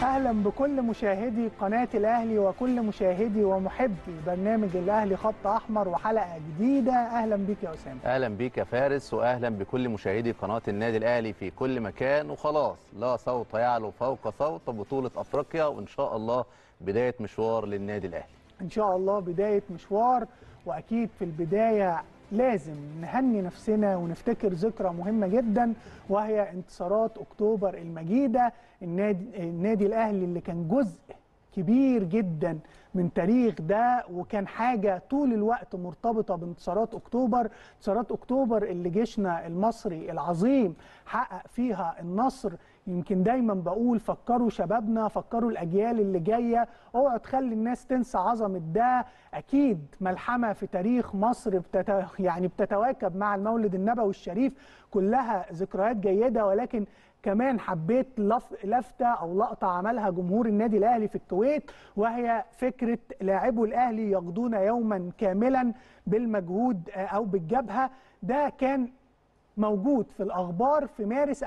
اهلا بكل مشاهدي قناه الاهلي وكل مشاهدي ومحبي برنامج الاهلي خط احمر وحلقه جديده اهلا بيك يا اسامه اهلا بيك يا فارس واهلا بكل مشاهدي قناه النادي الاهلي في كل مكان وخلاص لا صوت يعلو فوق صوت بطوله افريقيا وان شاء الله بدايه مشوار للنادي الاهلي ان شاء الله بدايه مشوار واكيد في البدايه لازم نهني نفسنا ونفتكر ذكرى مهمه جدا وهي انتصارات اكتوبر المجيده النادي النادي الاهلي اللي كان جزء كبير جدا من تاريخ ده وكان حاجه طول الوقت مرتبطه بانتصارات اكتوبر انتصارات اكتوبر اللي جيشنا المصري العظيم حقق فيها النصر يمكن دايما بقول فكروا شبابنا فكروا الاجيال اللي جايه اوعوا تخلي الناس تنسى عظمه ده اكيد ملحمه في تاريخ مصر بتت... يعني بتتواكب مع المولد النبوي الشريف كلها ذكريات جيده ولكن كمان حبيت لف... لفته او لقطه عملها جمهور النادي الاهلي في الكويت وهي فكره لاعبو الاهلي يقضون يوما كاملا بالمجهود او بالجبهه ده كان موجود في الاخبار في مارس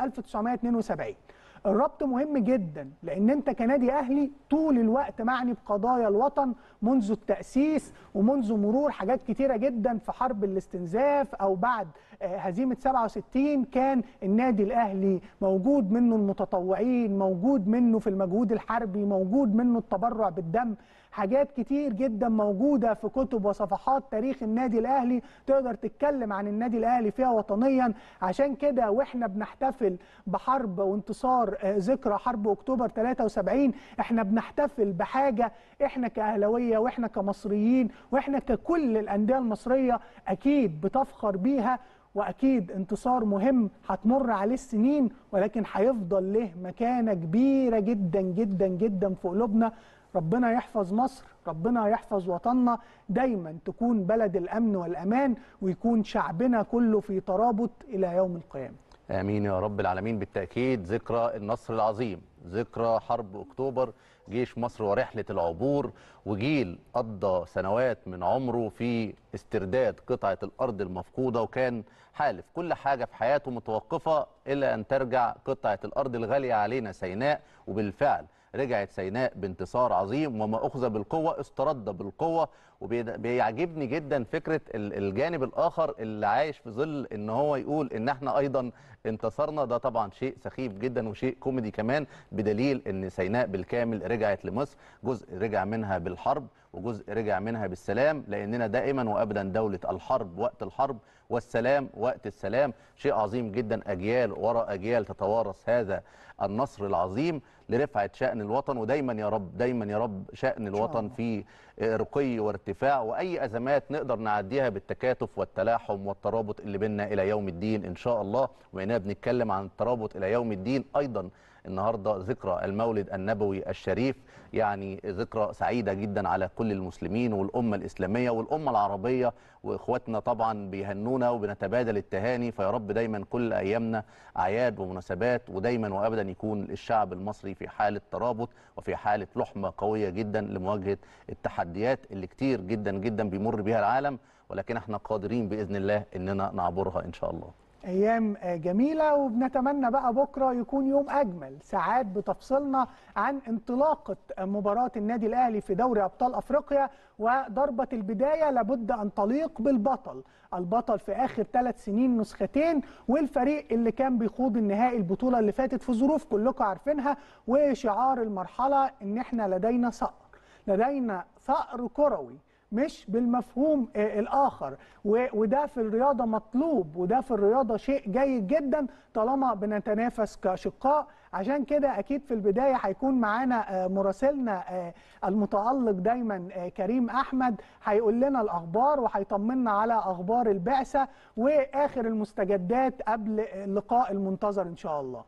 1972 الربط مهم جدا لان انت كنادي اهلي طول الوقت معني بقضايا الوطن منذ التاسيس ومنذ مرور حاجات كتيره جدا في حرب الاستنزاف او بعد هزيمه 67 كان النادي الاهلي موجود منه المتطوعين موجود منه في المجهود الحربي موجود منه التبرع بالدم حاجات كتير جدا موجوده في كتب وصفحات تاريخ النادي الاهلي تقدر تتكلم عن النادي الاهلي فيها وطنيا عشان كده واحنا بنحتفل بحرب وانتصار ذكرى حرب اكتوبر 73 احنا بنحتفل بحاجه احنا كاهلاويه واحنا كمصريين واحنا ككل الانديه المصريه اكيد بتفخر بيها واكيد انتصار مهم هتمر عليه السنين ولكن هيفضل له مكانه كبيره جدا جدا جدا في قلوبنا ربنا يحفظ مصر ربنا يحفظ وطننا دايما تكون بلد الامن والامان ويكون شعبنا كله في ترابط الى يوم القيامه امين يا رب العالمين بالتاكيد ذكرى النصر العظيم ذكرى حرب اكتوبر جيش مصر ورحله العبور وجيل قضى سنوات من عمره في استرداد قطعه الارض المفقوده وكان حالف كل حاجه في حياته متوقفه الا ان ترجع قطعه الارض الغاليه علينا سيناء وبالفعل رجعت سيناء بانتصار عظيم وما اخذ بالقوه استرد بالقوه وبيعجبني جدا فكره الجانب الاخر اللي عايش في ظل ان هو يقول ان احنا ايضا انتصرنا ده طبعا شيء سخيف جدا وشيء كوميدي كمان بدليل ان سيناء بالكامل رجعت لمصر جزء رجع منها بالحرب وجزء رجع منها بالسلام لاننا دائما وابدا دوله الحرب وقت الحرب والسلام وقت السلام شيء عظيم جدا اجيال وراء اجيال تتوارث هذا النصر العظيم لرفعه شان الوطن ودايما يا رب دايما يا رب شان الوطن في رقي وارتفاع واي ازمات نقدر نعديها بالتكاتف والتلاحم والترابط اللي بيننا الى يوم الدين ان شاء الله واننا بنتكلم عن الترابط الى يوم الدين ايضا النهارده ذكرى المولد النبوي الشريف يعني ذكرى سعيده جدا على كل المسلمين والامه الاسلاميه والامه العربيه واخواتنا طبعا بيهنونا وبنتبادل التهاني فيا رب دايما كل ايامنا اعياد ومناسبات ودايما وابدا يكون الشعب المصري في حاله ترابط وفي حاله لحمه قويه جدا لمواجهه التحديات اللي كتير جدا جدا بيمر بها العالم ولكن احنا قادرين باذن الله اننا نعبرها ان شاء الله. ايام جميله وبنتمنى بقى بكره يكون يوم اجمل ساعات بتفصلنا عن انطلاقه مباراه النادي الاهلي في دوري ابطال افريقيا وضربه البدايه لابد ان تليق بالبطل البطل في اخر ثلاث سنين نسختين والفريق اللي كان بيخوض النهائي البطوله اللي فاتت في ظروف كلكم عارفينها وشعار المرحله ان احنا لدينا صقر لدينا ثأر كروي مش بالمفهوم الاخر وده في الرياضه مطلوب وده في الرياضه شيء جيد جدا طالما بنتنافس كشقاء عشان كده اكيد في البدايه هيكون معانا مراسلنا المتالق دايما كريم احمد هيقول لنا الاخبار وهيطمنا على اخبار البعثه واخر المستجدات قبل اللقاء المنتظر ان شاء الله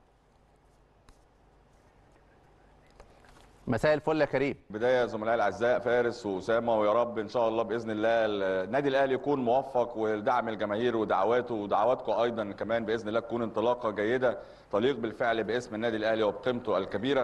مساء الفل يا كريم بدايه زملائي الاعزاء فارس واسامه ويا رب ان شاء الله باذن الله النادي الاهلي يكون موفق ودعم الجماهير ودعواته ودعواتكم ايضا كمان باذن الله تكون انطلاقه جيده تليق بالفعل باسم النادي الاهلي وبقيمته الكبيره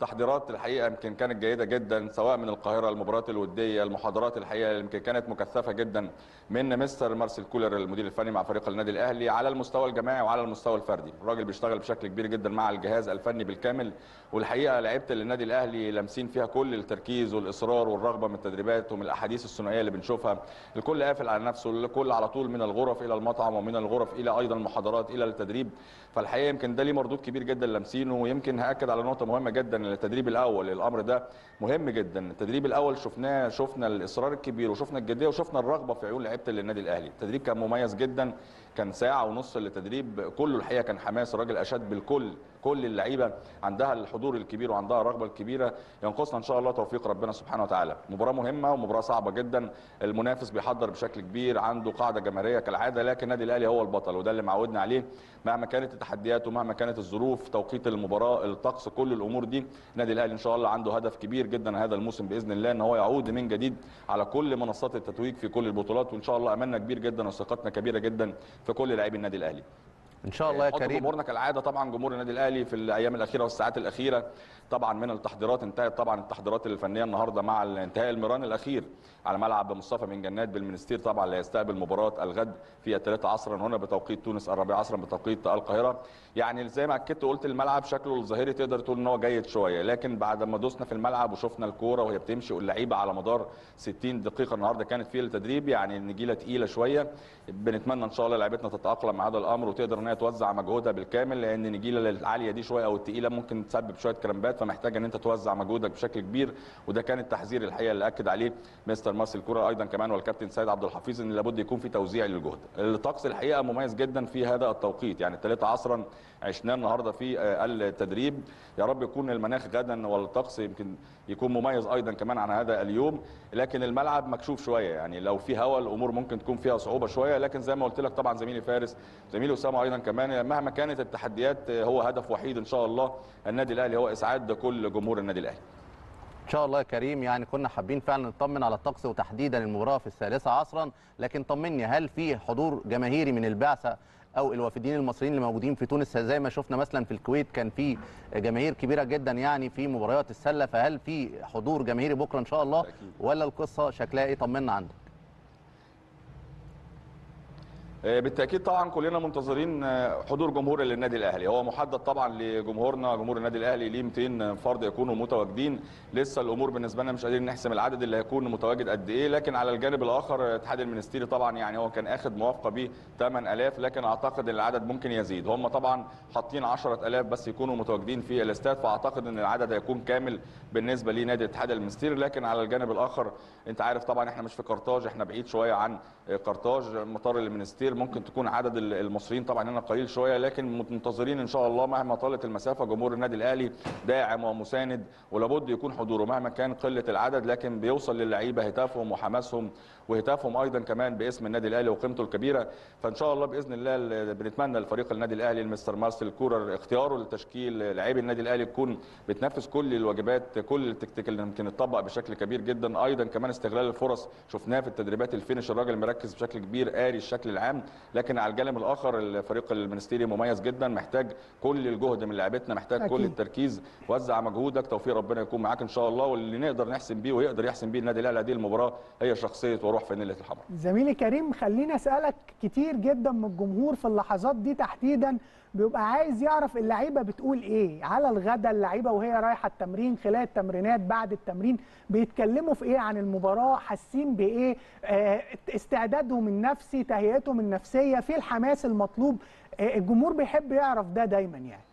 تحضيرات الحقيقه يمكن كانت جيده جدا سواء من القاهره المباريات الوديه المحاضرات الحقيقه يمكن كانت مكثفه جدا من مستر مارسيل كولر المدير الفني مع فريق النادي الاهلي على المستوى الجماعي وعلى المستوى الفردي الراجل بيشتغل بشكل كبير جدا مع الجهاز الفني بالكامل والحقيقه لعيبه النادي الاهلي لامسين فيها كل التركيز والاصرار والرغبه من التدريبات ومن الاحاديث الثنائيه اللي بنشوفها الكل قافل على نفسه الكل على طول من الغرف الى المطعم ومن الغرف الى ايضا المحاضرات الى التدريب فالحقيقه يمكن ده ليه مردود كبير جدا لامسينه ويمكن هاكد على نقطه مهمه جدا التدريب الاول الامر ده مهم جدا التدريب الاول شفناه شفنا الاصرار الكبير وشفنا الجديه وشفنا الرغبه في عيون لعيبه النادي الاهلي التدريب كان مميز جدا كان ساعه ونص للتدريب كله الحقيقه كان حماس الراجل اشاد بالكل كل اللعيبه عندها الحضور الكبير وعندها الرغبه الكبيره ينقصنا ان شاء الله توفيق ربنا سبحانه وتعالى مباراه مهمه ومباراه صعبه جدا المنافس بيحضر بشكل كبير عنده قاعده جماهيريه كالعاده لكن النادي الاهلي هو البطل وده اللي معودنا عليه مهما كانت التحديات ومهما كانت الظروف توقيت المباراه الطقس كل الامور دي النادي الاهلي ان شاء الله عنده هدف كبير جدا هذا الموسم باذن الله ان هو يعود من جديد على كل منصات التتويج في كل البطولات وان شاء الله املنا كبير جدا وثقتنا كبيره جدا في كل لاعبي النادي الاهلي ان شاء الله يا حط كريم جمهورنا كالعاده طبعا جمهور النادي الاهلي في الايام الاخيره والساعات الاخيره طبعا من التحضيرات انتهت طبعا التحضيرات الفنيه النهارده مع انتهاء المران الاخير على ملعب مصطفى بن جنات بالمنستير طبعا اللي هيستقبل مباراه الغد في الثلاثة عصرا هنا بتوقيت تونس الرابعة عصرا بتوقيت القاهره يعني زي ما اكدت وقلت الملعب شكله الظاهري تقدر تقول ان هو جيد شويه لكن بعد ما دوسنا في الملعب وشفنا الكوره وهي بتمشي واللعيبه على مدار 60 دقيقه النهارده كانت فيه التدريب يعني النجيله تقيله شويه بنتمنى ان شاء الله لعيبتنا تتاقلم مع هذا الامر وتقدر ان هي توزع مجهودها بالكامل لان النجيله العاليه دي شويه او الثقيله ممكن تسبب شويه كرامبات فمحتاجه ان انت توزع مجهودك بشكل كبير وده كان التحذير الحقيقه اللي اكد عليه مستر مارسيل كوره ايضا كمان والكابتن سيد عبد الحفيظ ان لابد يكون في توزيع للجهد الطقس الحقيقه مميز جدا في هذا التوقيت يعني الثلاثة عصرا عشناه النهارده في التدريب يا رب يكون المناخ غدا والطقس يمكن يكون مميز ايضا كمان عن هذا اليوم لكن الملعب مكشوف شويه يعني لو في هواء الامور ممكن تكون فيها صعوبه شويه لكن زي ما قلت لك طبعا زميلي فارس زميلي اسامه ايضا كمان مهما كانت التحديات هو هدف وحيد ان شاء الله النادي الاهلي هو اسعاد كل جمهور النادي الاهلي ان شاء الله يا كريم يعني كنا حابين فعلا نطمن على الطقس وتحديدا المباراه في الثالثه عصرا لكن طمني هل في حضور جماهيري من البعثه او الوافدين المصريين اللي موجودين في تونس زي ما شفنا مثلا في الكويت كان في جماهير كبيره جدا يعني في مباريات السله فهل في حضور جماهيري بكره ان شاء الله أكيد. ولا القصه شكلها ايه طمنا عندك بالتاكيد طبعا كلنا منتظرين حضور جمهور للنادي الاهلي هو محدد طبعا لجمهورنا جمهور النادي الاهلي ليه 200 فرد يكونوا متواجدين لسه الامور بالنسبه لنا مش قادرين نحسم العدد اللي هيكون متواجد قد ايه لكن على الجانب الاخر الاتحاد المنستيري طبعا يعني هو كان اخد موافقه ب 8000 لكن اعتقد ان العدد ممكن يزيد هم طبعا حاطين 10000 بس يكونوا متواجدين في الاستاد فاعتقد ان العدد هيكون كامل بالنسبه لنادي الاتحاد المنستيري لكن على الجانب الاخر انت عارف طبعا احنا مش في قرطاج احنا بعيد شويه عن قرطاج مطار المنستير ممكن تكون عدد المصريين طبعا هنا قليل شويه لكن منتظرين ان شاء الله مهما طالت المسافه جمهور النادي الاهلي داعم ومساند ولابد يكون حضوره مهما كان قله العدد لكن بيوصل للعيبه هتافهم وحماسهم وهتافهم ايضا كمان باسم النادي الاهلي وقيمته الكبيره فان شاء الله باذن الله بنتمنى لفريق النادي الاهلي المستر مارسيل كورر اختياره للتشكيل لاعبي النادي الاهلي تكون بتنفذ كل الواجبات كل التكتيك اللي ممكن يتطبق بشكل كبير جدا ايضا كمان استغلال الفرص شفناه في التدريبات الفينش الراجل مركز بشكل كبير قاري الشكل العام لكن على الجانب الاخر الفريق المنستيري مميز جدا محتاج كل الجهد من لاعبتنا محتاج أكيد. كل التركيز وزع مجهودك توفيق ربنا يكون معاك ان شاء الله واللي نقدر نحسم بيه ويقدر يحسم بيه النادي الاهلي هذه المباراه هي شخصيه وروح فانيله الحمراء زميلي كريم خليني اسالك كتير جدا من الجمهور في اللحظات دي تحديدا بيبقى عايز يعرف اللعيبه بتقول ايه على الغدا اللعيبه وهي رايحه التمرين خلال التمرينات بعد التمرين بيتكلموا في ايه عن المباراه حاسين بايه آه، استعدادهم النفسي تهيئتهم النفسيه في الحماس المطلوب آه، الجمهور بيحب يعرف ده دايما يعني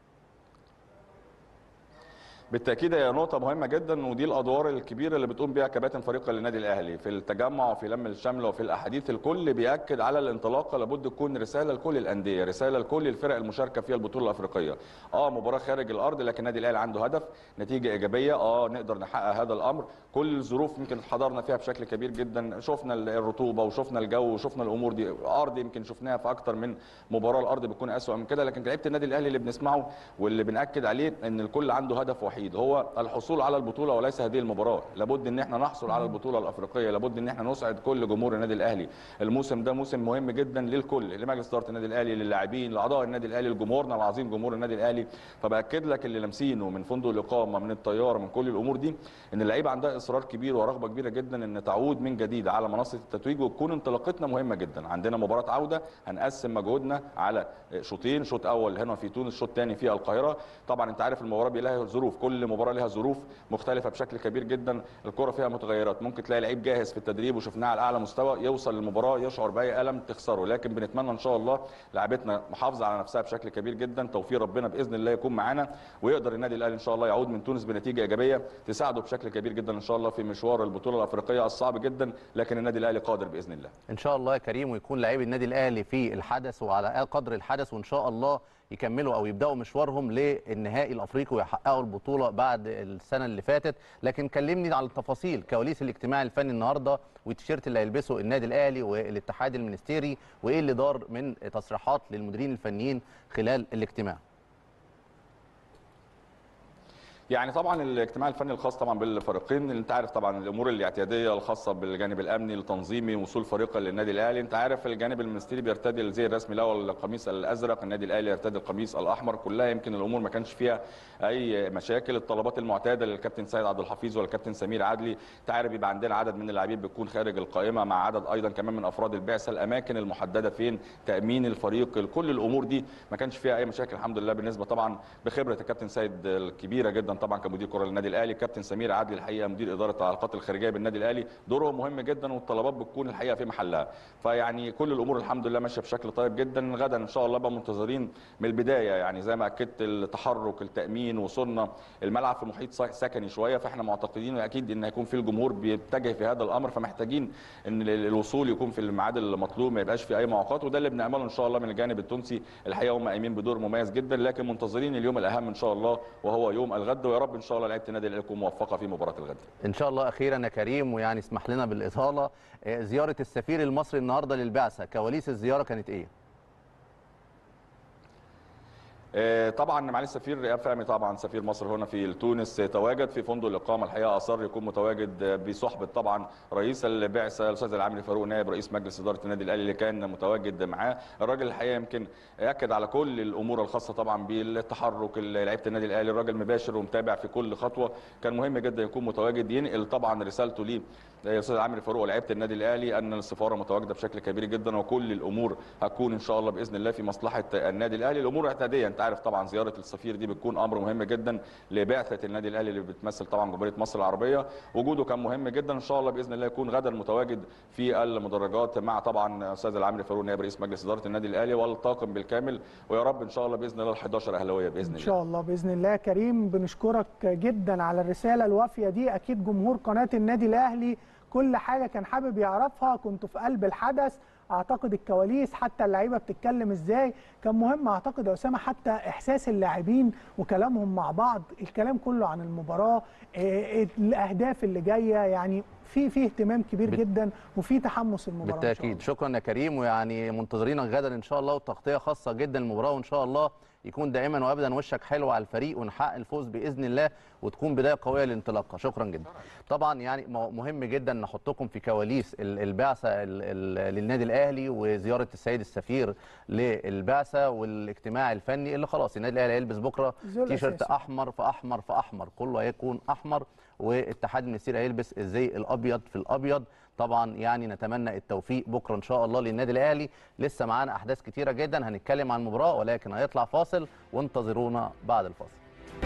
بالتاكيد هي نقطه مهمه جدا ودي الادوار الكبيره اللي بتقوم بيها كباتن فريق النادي الاهلي في التجمع وفي لم الشمل وفي الاحاديث الكل بياكد على الانطلاقه لابد تكون رساله لكل الانديه رساله لكل الفرق المشاركه في البطوله الافريقيه اه مباراه خارج الارض لكن النادي الاهلي عنده هدف نتيجه ايجابيه اه نقدر نحقق هذا الامر كل الظروف يمكن حضرنا فيها بشكل كبير جدا شفنا الرطوبه وشفنا الجو وشفنا الامور دي ارض يمكن شفناها في اكتر من مباراه الارض بتكون اسوء من كده لكن لعيبه النادي الاهلي اللي بنسمعه واللي بناكد عليه ان الكل عنده هدف وحيد الوحيد هو الحصول على البطوله وليس هذه المباراه لابد ان احنا نحصل على البطوله الافريقيه لابد ان احنا نسعد كل جمهور النادي الاهلي الموسم ده موسم مهم جدا للكل لمجلس اداره النادي الاهلي للاعبين لاعضاء النادي الاهلي لجمهورنا العظيم جمهور النادي الاهلي فباكد لك اللي لامسينه من فندق الاقامه من الطياره من كل الامور دي ان اللعيبه عندها اصرار كبير ورغبه كبيره جدا ان تعود من جديد على منصه التتويج وتكون انطلاقتنا مهمه جدا عندنا مباراه عوده هنقسم مجهودنا على شوطين شوط اول هنا في تونس شوط ثاني في القاهره طبعا انت عارف المباراه بيبقى لها ظروف كل مباراه لها ظروف مختلفه بشكل كبير جدا الكره فيها متغيرات ممكن تلاقي لعيب جاهز في التدريب وشفناه على اعلى مستوى يوصل للمباراه يشعر باي الم تخسره لكن بنتمنى ان شاء الله لعيبتنا محافظه على نفسها بشكل كبير جدا توفيق ربنا باذن الله يكون معانا ويقدر النادي الاهلي ان شاء الله يعود من تونس بنتيجه ايجابيه تساعده بشكل كبير جدا ان شاء الله في مشوار البطوله الافريقيه الصعب جدا لكن النادي الاهلي قادر باذن الله ان شاء الله يا كريم ويكون لاعبي النادي الاهلي في الحدث وعلى قدر الحدث وان شاء الله يكملوا او يبداوا مشوارهم للنهائي الافريقي ويحققوا البطوله بعد السنه اللي فاتت لكن كلمني على التفاصيل كواليس الاجتماع الفني النهارده والتيشيرت اللي هيلبسه النادي الاهلي والاتحاد المنستيري وايه اللي دار من تصريحات للمديرين الفنيين خلال الاجتماع يعني طبعا الاجتماع الفني الخاص طبعا بالفريقين انت عارف طبعا الامور الاعتياديه الخاصه بالجانب الامني التنظيمي وصول فريقا للنادي الاهلي انت عارف الجانب المنستيري بيرتدي الزي الرسمي الاول القميص الازرق النادي الاهلي يرتدي القميص الاحمر كلها يمكن الامور ما كانش فيها اي مشاكل الطلبات المعتاده للكابتن سيد عبد الحفيظ والكابتن سمير عدلي انت عارف بيبقى عندنا عدد من اللاعبين بتكون خارج القائمه مع عدد ايضا كمان من افراد البعثه الاماكن المحدده فين تامين الفريق كل الامور دي ما كانش فيها اي مشاكل الحمد لله بالنسبه طبعا بخبره الكابتن سيد الكبيره جدا طبعا كمدير كره النادي الاهلي كابتن سمير عدلي الحقيقه مدير اداره العلاقات الخارجيه بالنادي الاهلي دورهم مهم جدا والطلبات بتكون الحقيقه في محلها فيعني كل الامور الحمد لله ماشيه بشكل طيب جدا غدا ان شاء الله بقى منتظرين من البدايه يعني زي ما اكدت التحرك التامين وصلنا الملعب في محيط سكني شويه فاحنا معتقدين اكيد ان هيكون في الجمهور بيتجه في هذا الامر فمحتاجين ان الوصول يكون في الميعاد المطلوب ما يبقاش في اي معوقات وده اللي بنعمله ان شاء الله من الجانب التونسي الحقيقه هم قايمين بدور مميز جدا لكن منتظرين اليوم الاهم ان شاء الله وهو يوم الغد ويا رب ان شاء الله لعيبه النادي الاهلي تكون موفقه في مباراه الغد ان شاء الله اخيرا يا كريم ويعني اسمح لنا بالاطاله زياره السفير المصري النهارده للبعثه كواليس الزياره كانت ايه طبعا معالي السفير ايهاب فهمي طبعا سفير مصر هنا في تونس تواجد في فندق الاقامه الحقيقه اصر يكون متواجد بصحبه طبعا رئيس البعثه الاستاذ العامري فاروق نائب رئيس مجلس اداره النادي الاهلي اللي كان متواجد معاه الراجل الحقيقه يمكن اكد على كل الامور الخاصه طبعا بالتحرك لعيبه النادي الاهلي الراجل مباشر ومتابع في كل خطوه كان مهم جدا يكون متواجد ينقل طبعا رسالته ليه الاستاذ العامري فاروق ولاعيبه النادي الاهلي ان السفاره متواجده بشكل كبير جدا وكل الامور هتكون ان شاء الله باذن الله في مصلحه النادي الاهلي الامور اعتياديه انت عارف طبعا زياره السفير دي بتكون امر مهم جدا لبعثه النادي الاهلي اللي بتمثل طبعا جمهوريه مصر العربيه وجوده كان مهم جدا ان شاء الله باذن الله يكون غدا متواجد في المدرجات مع طبعا الاستاذ العامري فاروق نائب رئيس مجلس اداره النادي الاهلي والطاقم بالكامل ويا رب ان شاء الله باذن الله ال 11 اهلاويه باذن الله ان شاء الله باذن الله كريم بنشكرك جدا على الرساله الوافيه دي اكيد جمهور قناه النادي الاهلي كل حاجه كان حابب يعرفها كنت في قلب الحدث اعتقد الكواليس حتى اللعيبه بتتكلم ازاي كان مهم اعتقد يا اسامه حتى احساس اللاعبين وكلامهم مع بعض الكلام كله عن المباراه الاهداف اللي جايه يعني في في اهتمام كبير بت... جدا وفي تحمس المباراه بالتاكيد شكرا يا كريم ويعني منتظرينك غدا ان شاء الله وتغطيه خاصه جدا للمباراه وان شاء الله يكون دائما وابدا وشك حلو على الفريق ونحقق الفوز باذن الله وتكون بدايه قويه للانطلاقه شكرا جدا طبعا يعني مهم جدا نحطكم في كواليس البعثه للنادي الاهلي وزياره السيد السفير للبعثه والاجتماع الفني اللي خلاص النادي الاهلي هيلبس بكره تيشرت احمر في احمر في احمر كله هيكون احمر واتحاد المسير هيلبس الزي الابيض في الابيض طبعا يعني نتمنى التوفيق بكره ان شاء الله للنادي الاهلي لسه معانا احداث كتيره جدا هنتكلم عن المباراه ولكن هيطلع فاصل وانتظرونا بعد الفاصل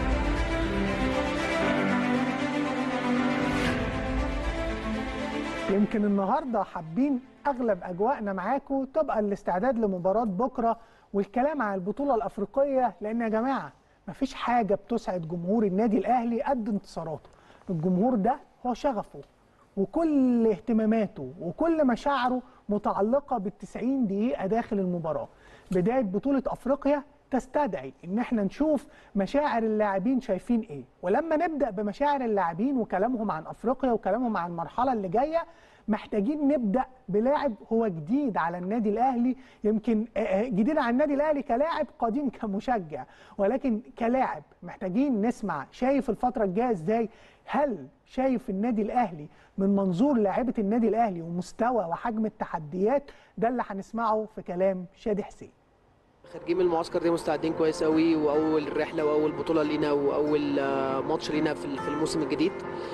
يمكن النهارده حابين اغلب اجواءنا معاكم تبقى الاستعداد لمباراه بكره والكلام عن البطوله الافريقيه لان يا جماعه مفيش حاجه بتسعد جمهور النادي الاهلي قد انتصاراته الجمهور ده هو شغفه وكل اهتماماته وكل مشاعره متعلقه بالتسعين دقيقه داخل المباراه بدايه بطوله افريقيا تستدعي ان احنا نشوف مشاعر اللاعبين شايفين ايه ولما نبدا بمشاعر اللاعبين وكلامهم عن افريقيا وكلامهم عن المرحله اللي جايه محتاجين نبدا بلاعب هو جديد على النادي الاهلي يمكن آه، آه، جديد على النادي الاهلي كلاعب قديم كمشجع ولكن كلاعب محتاجين نسمع شايف الفتره الجايه ازاي هل شايف النادي الاهلي من منظور لاعيبه النادي الاهلي ومستوى وحجم التحديات ده اللي هنسمعه في كلام شادي حسين خارجين من المعسكر ده مستعدين كويس قوي واول رحله واول بطوله لينا واول آه، ماتش لينا في في الموسم الجديد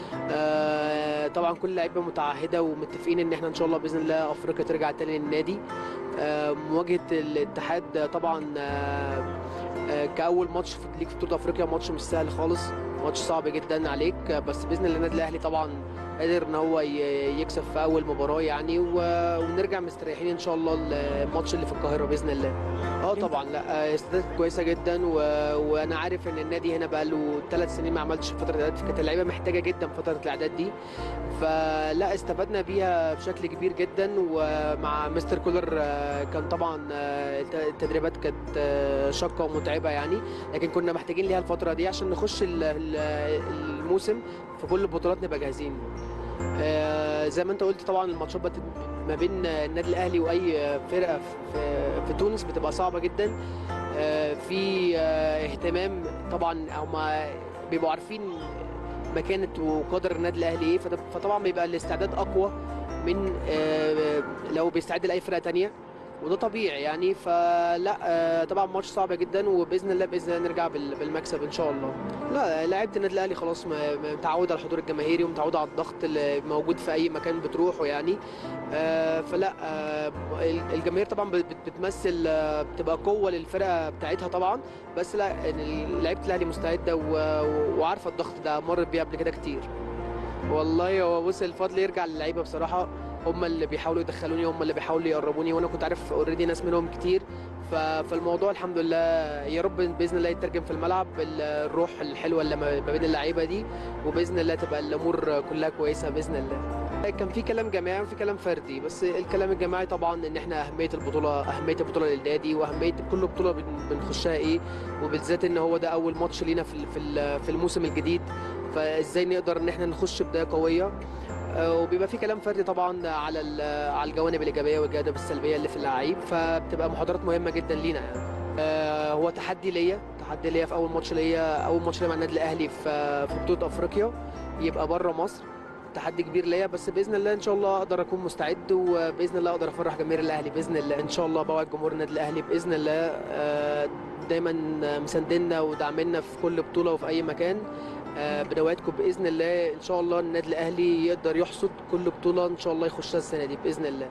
آه، طبعا كل اللعيبه متعهده ومتفقين ان احنا ان شاء الله باذن الله افريقيا ترجع تاني للنادي آه، مواجهه الاتحاد طبعا آه، آه، كاول ماتش في ليك في بطوله افريقيا ماتش مش سهل خالص ماتش صعب جدا عليك آه، بس باذن الله النادي الاهلي طبعا قادر ان هو ي- يكسب في اول مباراه يعني و- ونرجع مستريحين ان شاء الله الماتش اللي في القاهره باذن الله اه طبعا لا استادات كويسه جدا و... وانا عارف ان النادي هنا بقى له ثلاث سنين ما عملش فتره اعداد فكانت اللعيبه محتاجه جدا فتره الاعداد دي فلا استفدنا بيها بشكل كبير جدا ومع مستر كولر آه، كان طبعا آه، الت- التدريبات كانت آه، شاقه ومتعبه يعني لكن كنا محتاجين ليها الفتره دي عشان نخش ال- ال- الموسم في كل البطولات نبقى جاهزين آه، زي ما انت قلت طبعا الماتشات بت- ما بين النادي الاهلي واي فرقه في, في تونس بتبقى صعبه جدا آه، في آه، اهتمام طبعا هم بيبقوا عارفين مكانه وقدر النادي الاهلي ايه فده- فطبعا بيبقى الاستعداد اقوى من آه، لو بيستعد لاي فرقه تانية وده طبيعي يعني فلا آه، طبعا ماتش صعب جدا وباذن الله باذن الله نرجع بال- بالمكسب ان شاء الله لا لعيبه النادي الاهلي خلاص م- م- متعوده على الحضور الجماهيري ومتعوده على الضغط اللي موجود في اي مكان بتروحه يعني آه، فلا آه، ال- الجماهير طبعا بت- بت- بتمثل آه، بتبقى قوه للفرقه بتاعتها طبعا بس لا ال- لعيبه الاهلي مستعده و- وعارفه الضغط ده مرت بيه قبل كده كتير والله هو بص الفضل يرجع للعيبه بصراحه هم اللي بيحاولوا يدخلوني هم اللي بيحاولوا يقربوني وانا كنت عارف اوريدي ناس منهم كتير ف- فالموضوع الحمد لله يا رب باذن الله يترجم في الملعب ال- الروح الحلوه اللي ما ما بين اللعيبه دي وباذن الله تبقى الامور كلها كويسه باذن الله كان في كلام جماعي وفي كلام فردي بس الكلام الجماعي طبعا ان احنا اهميه البطوله اهميه البطوله للنادي واهميه كل بطوله بن- بنخشها ايه وبالذات ان هو ده اول ماتش لينا في ال- في ال- في الموسم الجديد فازاي نقدر ان احنا نخش بدايه قويه آه، وبيبقى في كلام فردي طبعا على ال- على الجوانب الايجابيه والجوانب السلبيه اللي في اللعيب فبتبقى محاضرات مهمه جدا لينا يعني آه، هو تحدي ليا تحدي ليا في اول ماتش ليا اول ماتش ليا مع النادي الاهلي في في بطوله افريقيا يبقى بره مصر تحدي كبير ليا بس باذن الله ان شاء الله اقدر اكون مستعد وباذن الله اقدر افرح جماهير الاهلي باذن الله ان شاء الله بوعد جمهور النادي الاهلي باذن الله آه، دايما مساندنا وداعمنا في كل بطوله وفي اي مكان آه، بدواتكم باذن الله ان شاء الله النادي الاهلي يقدر يحصد كل بطوله ان شاء الله يخشها السنه دي باذن الله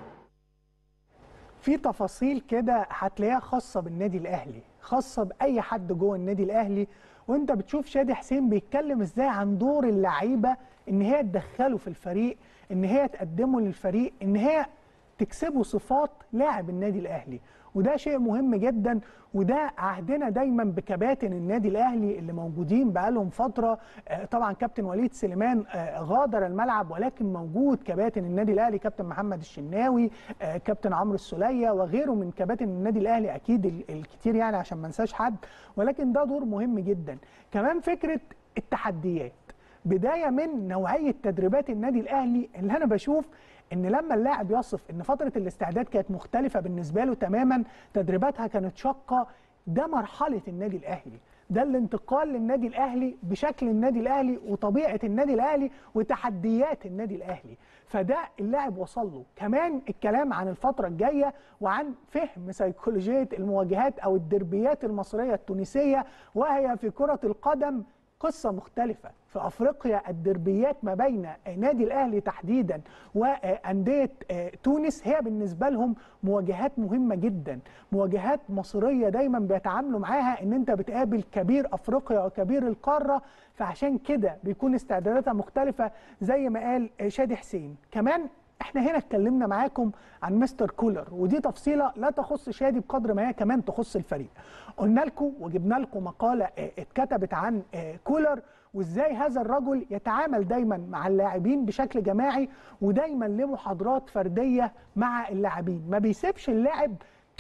في تفاصيل كده هتلاقيها خاصه بالنادي الاهلي خاصه باي حد جوه النادي الاهلي وانت بتشوف شادي حسين بيتكلم ازاي عن دور اللعيبه ان هي تدخله في الفريق ان هي تقدمه للفريق ان هي تكسبه صفات لاعب النادي الاهلي وده شيء مهم جدا وده عهدنا دايما بكباتن النادي الاهلي اللي موجودين بقالهم فتره آه، طبعا كابتن وليد سليمان آه، غادر الملعب ولكن موجود كباتن النادي الاهلي كابتن محمد الشناوي آه، كابتن عمرو السوليه وغيره من كباتن النادي الاهلي اكيد ال- الكتير يعني عشان ما انساش حد ولكن ده دور مهم جدا كمان فكره التحديات بدايه من نوعيه تدريبات النادي الاهلي اللي انا بشوف ان لما اللاعب يصف ان فتره الاستعداد كانت مختلفه بالنسبه له تماما تدريباتها كانت شاقه ده مرحله النادي الاهلي ده الانتقال للنادي الاهلي بشكل النادي الاهلي وطبيعه النادي الاهلي وتحديات النادي الاهلي فده اللاعب وصل له كمان الكلام عن الفتره الجايه وعن فهم سيكولوجيه المواجهات او الدربيات المصريه التونسيه وهي في كره القدم قصة مختلفة في أفريقيا الدربيات ما بين نادي الأهلي تحديدا وأندية تونس هي بالنسبة لهم مواجهات مهمة جدا مواجهات مصرية دايما بيتعاملوا معاها ان انت بتقابل كبير أفريقيا وكبير القارة فعشان كده بيكون استعداداتها مختلفة زي ما قال شادي حسين كمان احنا هنا اتكلمنا معاكم عن مستر كولر ودي تفصيله لا تخص شادي بقدر ما هي كمان تخص الفريق قلنا لكم وجبنا لكم مقاله اه، اتكتبت عن اه، كولر وازاي هذا الرجل يتعامل دايما مع اللاعبين بشكل جماعي ودايما له محاضرات فرديه مع اللاعبين ما بيسيبش اللاعب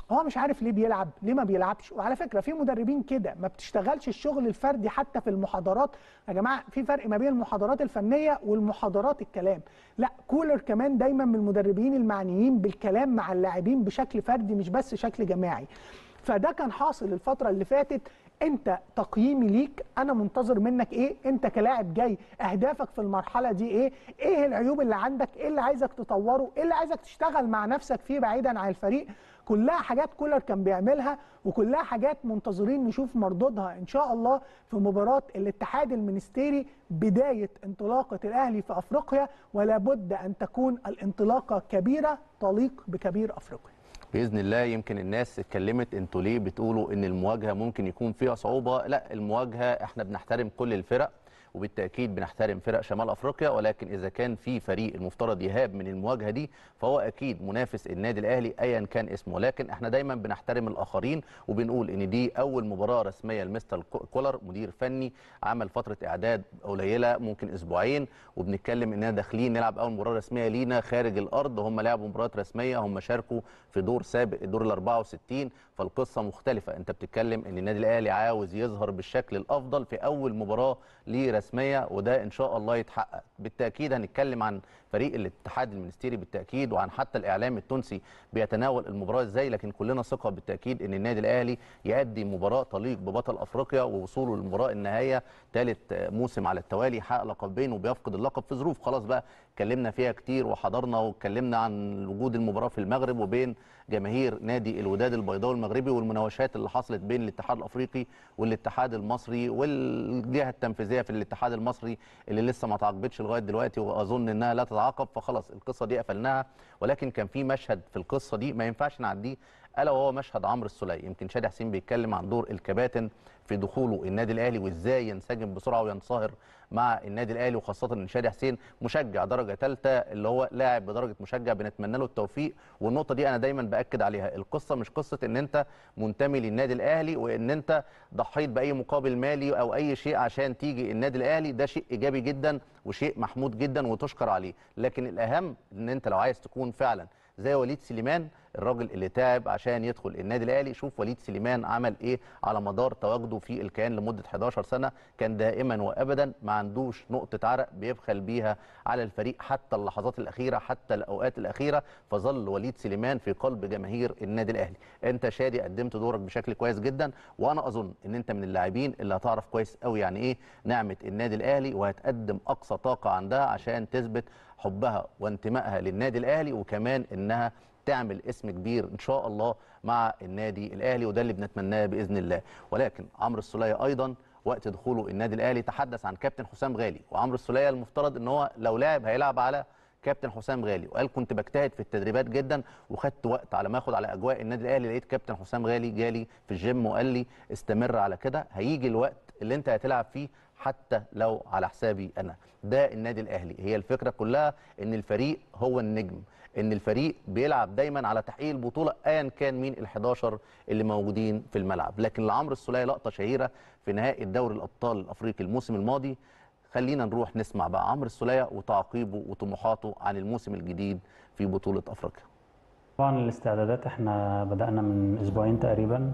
هو مش عارف ليه بيلعب ليه ما بيلعبش وعلى فكره في مدربين كده ما بتشتغلش الشغل الفردي حتى في المحاضرات يا جماعه في فرق ما بين المحاضرات الفنيه والمحاضرات الكلام لا كولر كمان دايما من المدربين المعنيين بالكلام مع اللاعبين بشكل فردي مش بس شكل جماعي فده كان حاصل الفتره اللي فاتت انت تقييمي ليك انا منتظر منك ايه انت كلاعب جاي اهدافك في المرحله دي ايه ايه العيوب اللي عندك ايه اللي عايزك تطوره ايه اللي عايزك تشتغل مع نفسك فيه بعيدا عن الفريق كلها حاجات كولر كان بيعملها وكلها حاجات منتظرين نشوف مردودها ان شاء الله في مباراه الاتحاد المنستيري بدايه انطلاقه الاهلي في افريقيا ولا بد ان تكون الانطلاقه كبيره تليق بكبير افريقيا باذن الله يمكن الناس اتكلمت انتوا ليه بتقولوا ان المواجهه ممكن يكون فيها صعوبه لا المواجهه احنا بنحترم كل الفرق وبالتاكيد بنحترم فرق شمال افريقيا ولكن اذا كان في فريق المفترض يهاب من المواجهه دي فهو اكيد منافس النادي الاهلي ايا كان اسمه ولكن احنا دايما بنحترم الاخرين وبنقول ان دي اول مباراه رسميه لمستر كولر مدير فني عمل فتره اعداد قليله ممكن اسبوعين وبنتكلم اننا داخلين نلعب اول مباراه رسميه لينا خارج الارض هم لعبوا مباريات رسميه هم شاركوا في دور سابق الدور ال 64 فالقصه مختلفه انت بتتكلم ان النادي الاهلي عاوز يظهر بالشكل الافضل في اول مباراه ليه رسميه وده ان شاء الله يتحقق بالتاكيد هنتكلم عن فريق الاتحاد المنستيري بالتاكيد وعن حتى الاعلام التونسي بيتناول المباراه ازاي لكن كلنا ثقه بالتاكيد ان النادي الاهلي يؤدي مباراه تليق ببطل افريقيا ووصوله للمباراه النهائيه ثالث موسم على التوالي حقق لقبين وبيفقد اللقب في ظروف خلاص بقى اتكلمنا فيها كتير وحضرنا واتكلمنا عن وجود المباراه في المغرب وبين جماهير نادي الوداد البيضاوي المغربي والمناوشات اللي حصلت بين الاتحاد الافريقي والاتحاد المصري والجهه التنفيذيه في الاتحاد المصري اللي لسه ما تعاقبتش لغايه دلوقتي واظن انها لا تتعاقب فخلاص القصه دي قفلناها ولكن كان في مشهد في القصه دي ما ينفعش نعديه الا وهو مشهد عمرو السوليه يمكن شادي حسين بيتكلم عن دور الكباتن في دخوله النادي الاهلي وازاي ينسجم بسرعه وينصهر مع النادي الاهلي وخاصه ان شادي حسين مشجع درجه ثالثه اللي هو لاعب بدرجه مشجع بنتمنى له التوفيق والنقطه دي انا دايما باكد عليها القصه مش قصه ان انت منتمي للنادي الاهلي وان انت ضحيت باي مقابل مالي او اي شيء عشان تيجي النادي الاهلي ده شيء ايجابي جدا وشيء محمود جدا وتشكر عليه لكن الاهم ان انت لو عايز تكون فعلا زي وليد سليمان الراجل اللي تعب عشان يدخل النادي الاهلي شوف وليد سليمان عمل ايه على مدار تواجده في الكيان لمده 11 سنه كان دائما وابدا ما عندوش نقطه عرق بيبخل بيها على الفريق حتى اللحظات الاخيره حتى الاوقات الاخيره فظل وليد سليمان في قلب جماهير النادي الاهلي انت شادي قدمت دورك بشكل كويس جدا وانا اظن ان انت من اللاعبين اللي هتعرف كويس قوي يعني ايه نعمه النادي الاهلي وهتقدم اقصى طاقه عندها عشان تثبت حبها وانتمائها للنادي الاهلي وكمان انها تعمل اسم كبير ان شاء الله مع النادي الاهلي وده اللي بنتمناه باذن الله ولكن عمرو السوليه ايضا وقت دخوله النادي الاهلي تحدث عن كابتن حسام غالي وعمرو السوليه المفترض ان هو لو لعب هيلعب على كابتن حسام غالي وقال كنت بجتهد في التدريبات جدا وخدت وقت على ما اخد على اجواء النادي الاهلي لقيت كابتن حسام غالي جالي في الجيم وقال لي استمر على كده هيجي الوقت اللي انت هتلعب فيه حتى لو على حسابي انا ده النادي الاهلي هي الفكره كلها ان الفريق هو النجم ان الفريق بيلعب دايما على تحقيق البطوله ايا كان مين ال11 اللي موجودين في الملعب لكن لعمرو السوليه لقطه شهيره في نهائي الدوري الابطال الافريقي الموسم الماضي خلينا نروح نسمع بقى عمرو السوليه وتعقيبه وطموحاته عن الموسم الجديد في بطوله افريقيا طبعا الاستعدادات احنا بدأنا من اسبوعين تقريبا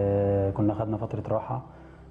اه كنا خدنا فترة راحة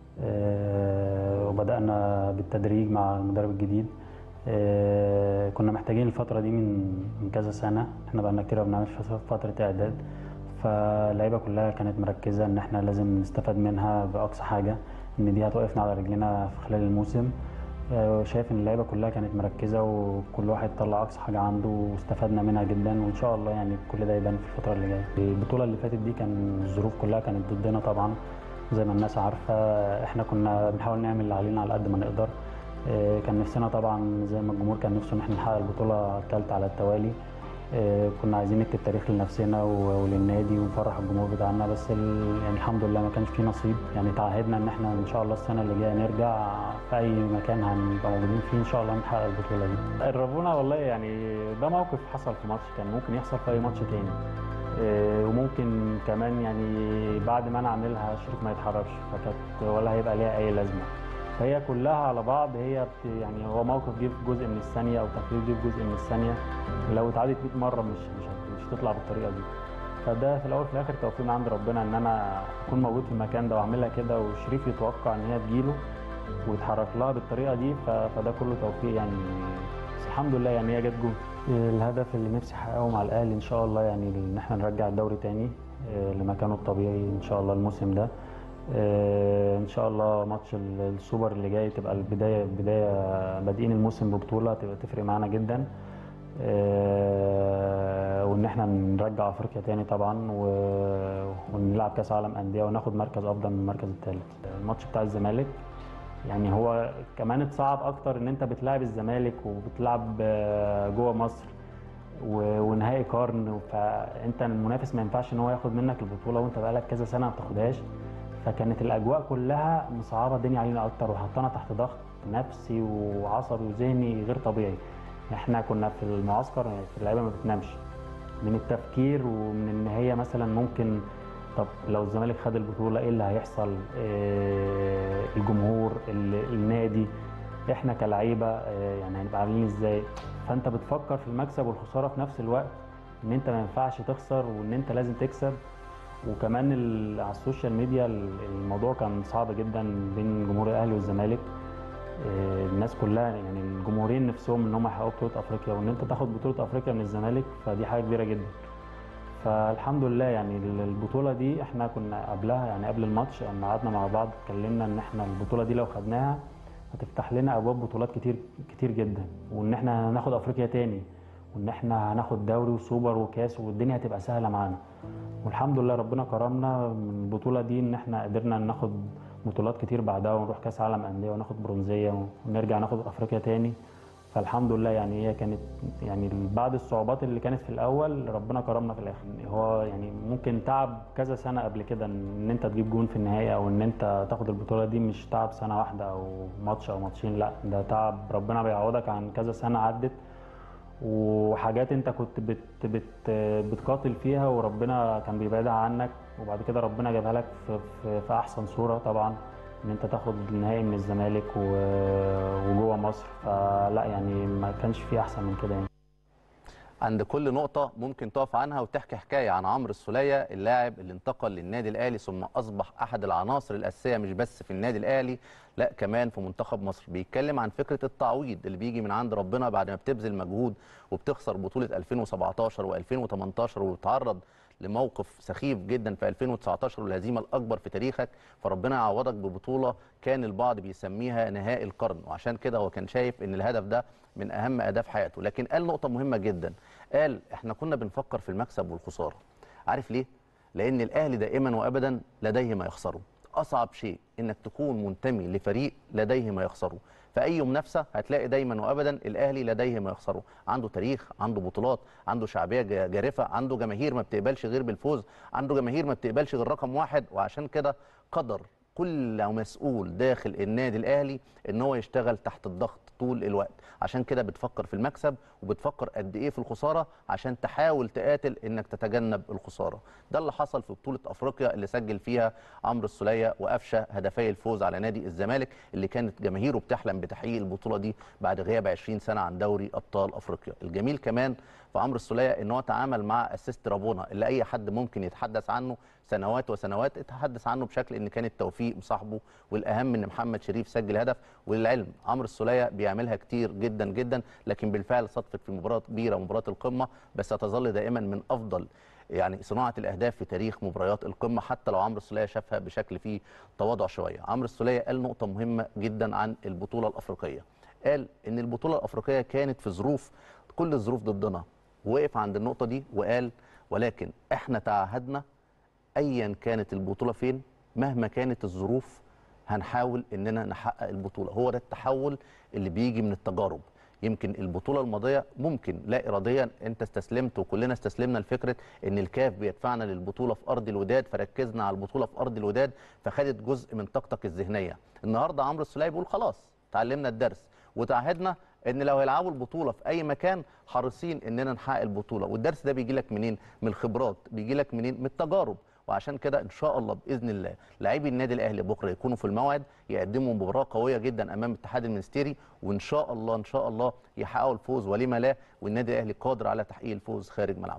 اه وبدأنا بالتدريج مع المدرب الجديد اه كنا محتاجين الفترة دي من من كذا سنة احنا بقالنا كتير ما بنعملش فترة اعداد فاللعيبة كلها كانت مركزة ان احنا لازم نستفاد منها بأقصى حاجة ان دي هتوقفنا على رجلنا في خلال الموسم شايف ان اللعيبه كلها كانت مركزه وكل واحد طلع اقصى حاجه عنده واستفدنا منها جدا وان شاء الله يعني كل ده يبان في الفتره اللي جايه البطوله اللي فاتت دي كان الظروف كلها كانت ضدنا طبعا زي ما الناس عارفه احنا كنا بنحاول نعمل اللي علينا على قد ما نقدر كان نفسنا طبعا زي ما الجمهور كان نفسه ان احنا نحقق البطوله الثالثه على التوالي كنا عايزين نكتب تاريخ لنفسنا وللنادي ونفرح الجمهور بتاعنا بس يعني الحمد لله ما كانش في نصيب يعني تعهدنا ان احنا ان شاء الله السنه اللي جايه نرجع في اي مكان هنبقى موجودين فيه ان شاء الله نحقق البطوله دي قربونا والله يعني ده موقف حصل في ماتش كان ممكن يحصل في اي ماتش تاني وممكن كمان يعني بعد ما انا اعملها شريف ما يتحركش فكانت ولا هيبقى ليها اي لازمه فهي كلها على بعض هي بت يعني هو موقف جه في جزء من الثانيه او تقرير جه في جزء من الثانيه لو اتعادت 100 مره مش مش مش هتطلع بالطريقه دي فده في الاول وفي الاخر توفيق من عند ربنا ان انا اكون موجود في المكان ده واعملها كده وشريف يتوقع ان هي تجيله ويتحرك لها بالطريقه دي ف- فده كله توفيق يعني بس الحمد لله يعني هي جت جول الهدف اللي نفسي احققه مع الاهلي ان شاء الله يعني ان احنا نرجع الدوري تاني آه، لمكانه الطبيعي ان شاء الله الموسم ده آه، ان شاء الله ماتش ال- السوبر اللي جاي تبقى البدايه بدايه بادئين الموسم ببطوله تبقى تفرق معانا جدا آه، وان احنا نرجع افريقيا تاني طبعا و- ونلعب كاس عالم انديه وناخد مركز افضل من المركز الثالث الماتش بتاع الزمالك يعني هو كمان اتصعب اكتر ان انت بتلعب الزمالك وبتلعب آه، جوه مصر و- ونهائي قرن فانت المنافس ما ينفعش ان هو ياخد منك البطوله وانت بقالك كذا سنه ما بتاخدهاش فكانت الاجواء كلها مصعبه الدنيا علينا اكتر وحطانا تحت ضغط نفسي وعصبي وذهني غير طبيعي احنا كنا في المعسكر في اللعيبه ما بتنامش من التفكير ومن ان هي مثلا ممكن طب لو الزمالك خد البطوله ايه اللي هيحصل إيه الجمهور ال- النادي احنا كلعيبه إيه يعني هنبقى عاملين ازاي فانت بتفكر في المكسب والخساره في نفس الوقت ان انت ما ينفعش تخسر وان انت لازم تكسب وكمان ال- على السوشيال ميديا ال- الموضوع كان صعب جدا بين جمهور الاهلي والزمالك آه، الناس كلها يعني الجمهورين نفسهم ان هم يحققوا بطوله افريقيا وان انت تاخد بطوله افريقيا من الزمالك فدي حاجه كبيره جدا فالحمد لله يعني ال- البطوله دي احنا كنا قبلها يعني قبل الماتش لما قعدنا مع بعض اتكلمنا ان احنا البطوله دي لو خدناها هتفتح لنا ابواب بطولات كتير كتير جدا وان احنا هناخد افريقيا تاني وان احنا هناخد دوري وسوبر وكاس والدنيا هتبقى سهله معانا والحمد لله ربنا كرمنا من البطوله دي ان احنا قدرنا ناخد بطولات كتير بعدها ونروح كاس عالم انديه وناخد برونزيه ونرجع ناخد افريقيا تاني فالحمد لله يعني هي كانت يعني بعد الصعوبات اللي كانت في الاول ربنا كرمنا في الاخر هو يعني ممكن تعب كذا سنه قبل كده ان انت تجيب جون في النهايه او ان انت تاخد البطوله دي مش تعب سنه واحده او ماتش او ماتشين لا ده تعب ربنا بيعوضك عن كذا سنه عدت وحاجات انت كنت بت بت بتقاتل فيها وربنا كان بيبعدها عنك وبعد كده ربنا جابها لك في, في, في احسن صوره طبعا ان انت تاخد النهائي من الزمالك و- وجوه مصر فلا يعني ما كانش في احسن من كده يعني عند كل نقطة ممكن تقف عنها وتحكي حكاية عن عمرو السولية اللاعب اللي انتقل للنادي الأهلي ثم أصبح أحد العناصر الأساسية مش بس في النادي الأهلي لا كمان في منتخب مصر بيتكلم عن فكرة التعويض اللي بيجي من عند ربنا بعد ما بتبذل مجهود وبتخسر بطولة 2017 و2018 وتتعرض لموقف سخيف جدا في 2019 والهزيمه الاكبر في تاريخك فربنا يعوضك ببطوله كان البعض بيسميها نهائي القرن وعشان كده هو كان شايف ان الهدف ده من اهم اهداف حياته لكن قال نقطه مهمه جدا قال احنا كنا بنفكر في المكسب والخساره عارف ليه لان الاهلي دائما وابدا لديه ما يخسره اصعب شيء انك تكون منتمي لفريق لديه ما يخسره في اي منافسه هتلاقي دايما وابدا الاهلي لديه ما يخسره عنده تاريخ عنده بطولات عنده شعبيه جا- جارفه عنده جماهير ما بتقبلش غير بالفوز عنده جماهير ما بتقبلش غير رقم واحد وعشان كده قدر كل مسؤول داخل النادي الاهلي ان هو يشتغل تحت الضغط طول الوقت عشان كده بتفكر في المكسب وبتفكر قد ايه في الخساره عشان تحاول تقاتل انك تتجنب الخساره ده اللي حصل في بطوله افريقيا اللي سجل فيها عمرو السوليه وقفشه هدفي الفوز على نادي الزمالك اللي كانت جماهيره بتحلم بتحقيق البطوله دي بعد غياب 20 سنه عن دوري ابطال افريقيا الجميل كمان في عمرو السوليه ان هو تعامل مع اسيست رابونا اللي اي حد ممكن يتحدث عنه سنوات وسنوات اتحدث عنه بشكل ان كان التوفيق مصاحبه والاهم ان محمد شريف سجل هدف وللعلم عمرو السوليه بيعملها كتير جدا جدا لكن بالفعل صدفت في مباراه كبيره مباراه القمه بس هتظل دائما من افضل يعني صناعه الاهداف في تاريخ مباريات القمه حتى لو عمرو السوليه شافها بشكل فيه تواضع شويه عمرو السوليه قال نقطه مهمه جدا عن البطوله الافريقيه قال ان البطوله الافريقيه كانت في ظروف كل الظروف ضدنا وقف عند النقطه دي وقال ولكن احنا تعهدنا ايا كانت البطوله فين مهما كانت الظروف هنحاول اننا نحقق البطوله هو ده التحول اللي بيجي من التجارب يمكن البطوله الماضيه ممكن لا اراديا انت استسلمت وكلنا استسلمنا لفكره ان الكاف بيدفعنا للبطوله في ارض الوداد فركزنا على البطوله في ارض الوداد فخدت جزء من طاقتك الذهنيه النهارده عمرو السوليه بيقول خلاص تعلمنا الدرس وتعهدنا ان لو هيلعبوا البطوله في اي مكان حريصين اننا نحقق البطوله والدرس ده بيجي لك منين من الخبرات بيجي لك منين من التجارب وعشان كده ان شاء الله باذن الله لاعبي النادي الاهلي بكره يكونوا في الموعد يقدموا مباراه قويه جدا امام الاتحاد المنستيري وان شاء الله ان شاء الله يحققوا الفوز ولما لا والنادي الاهلي قادر على تحقيق الفوز خارج ملعبه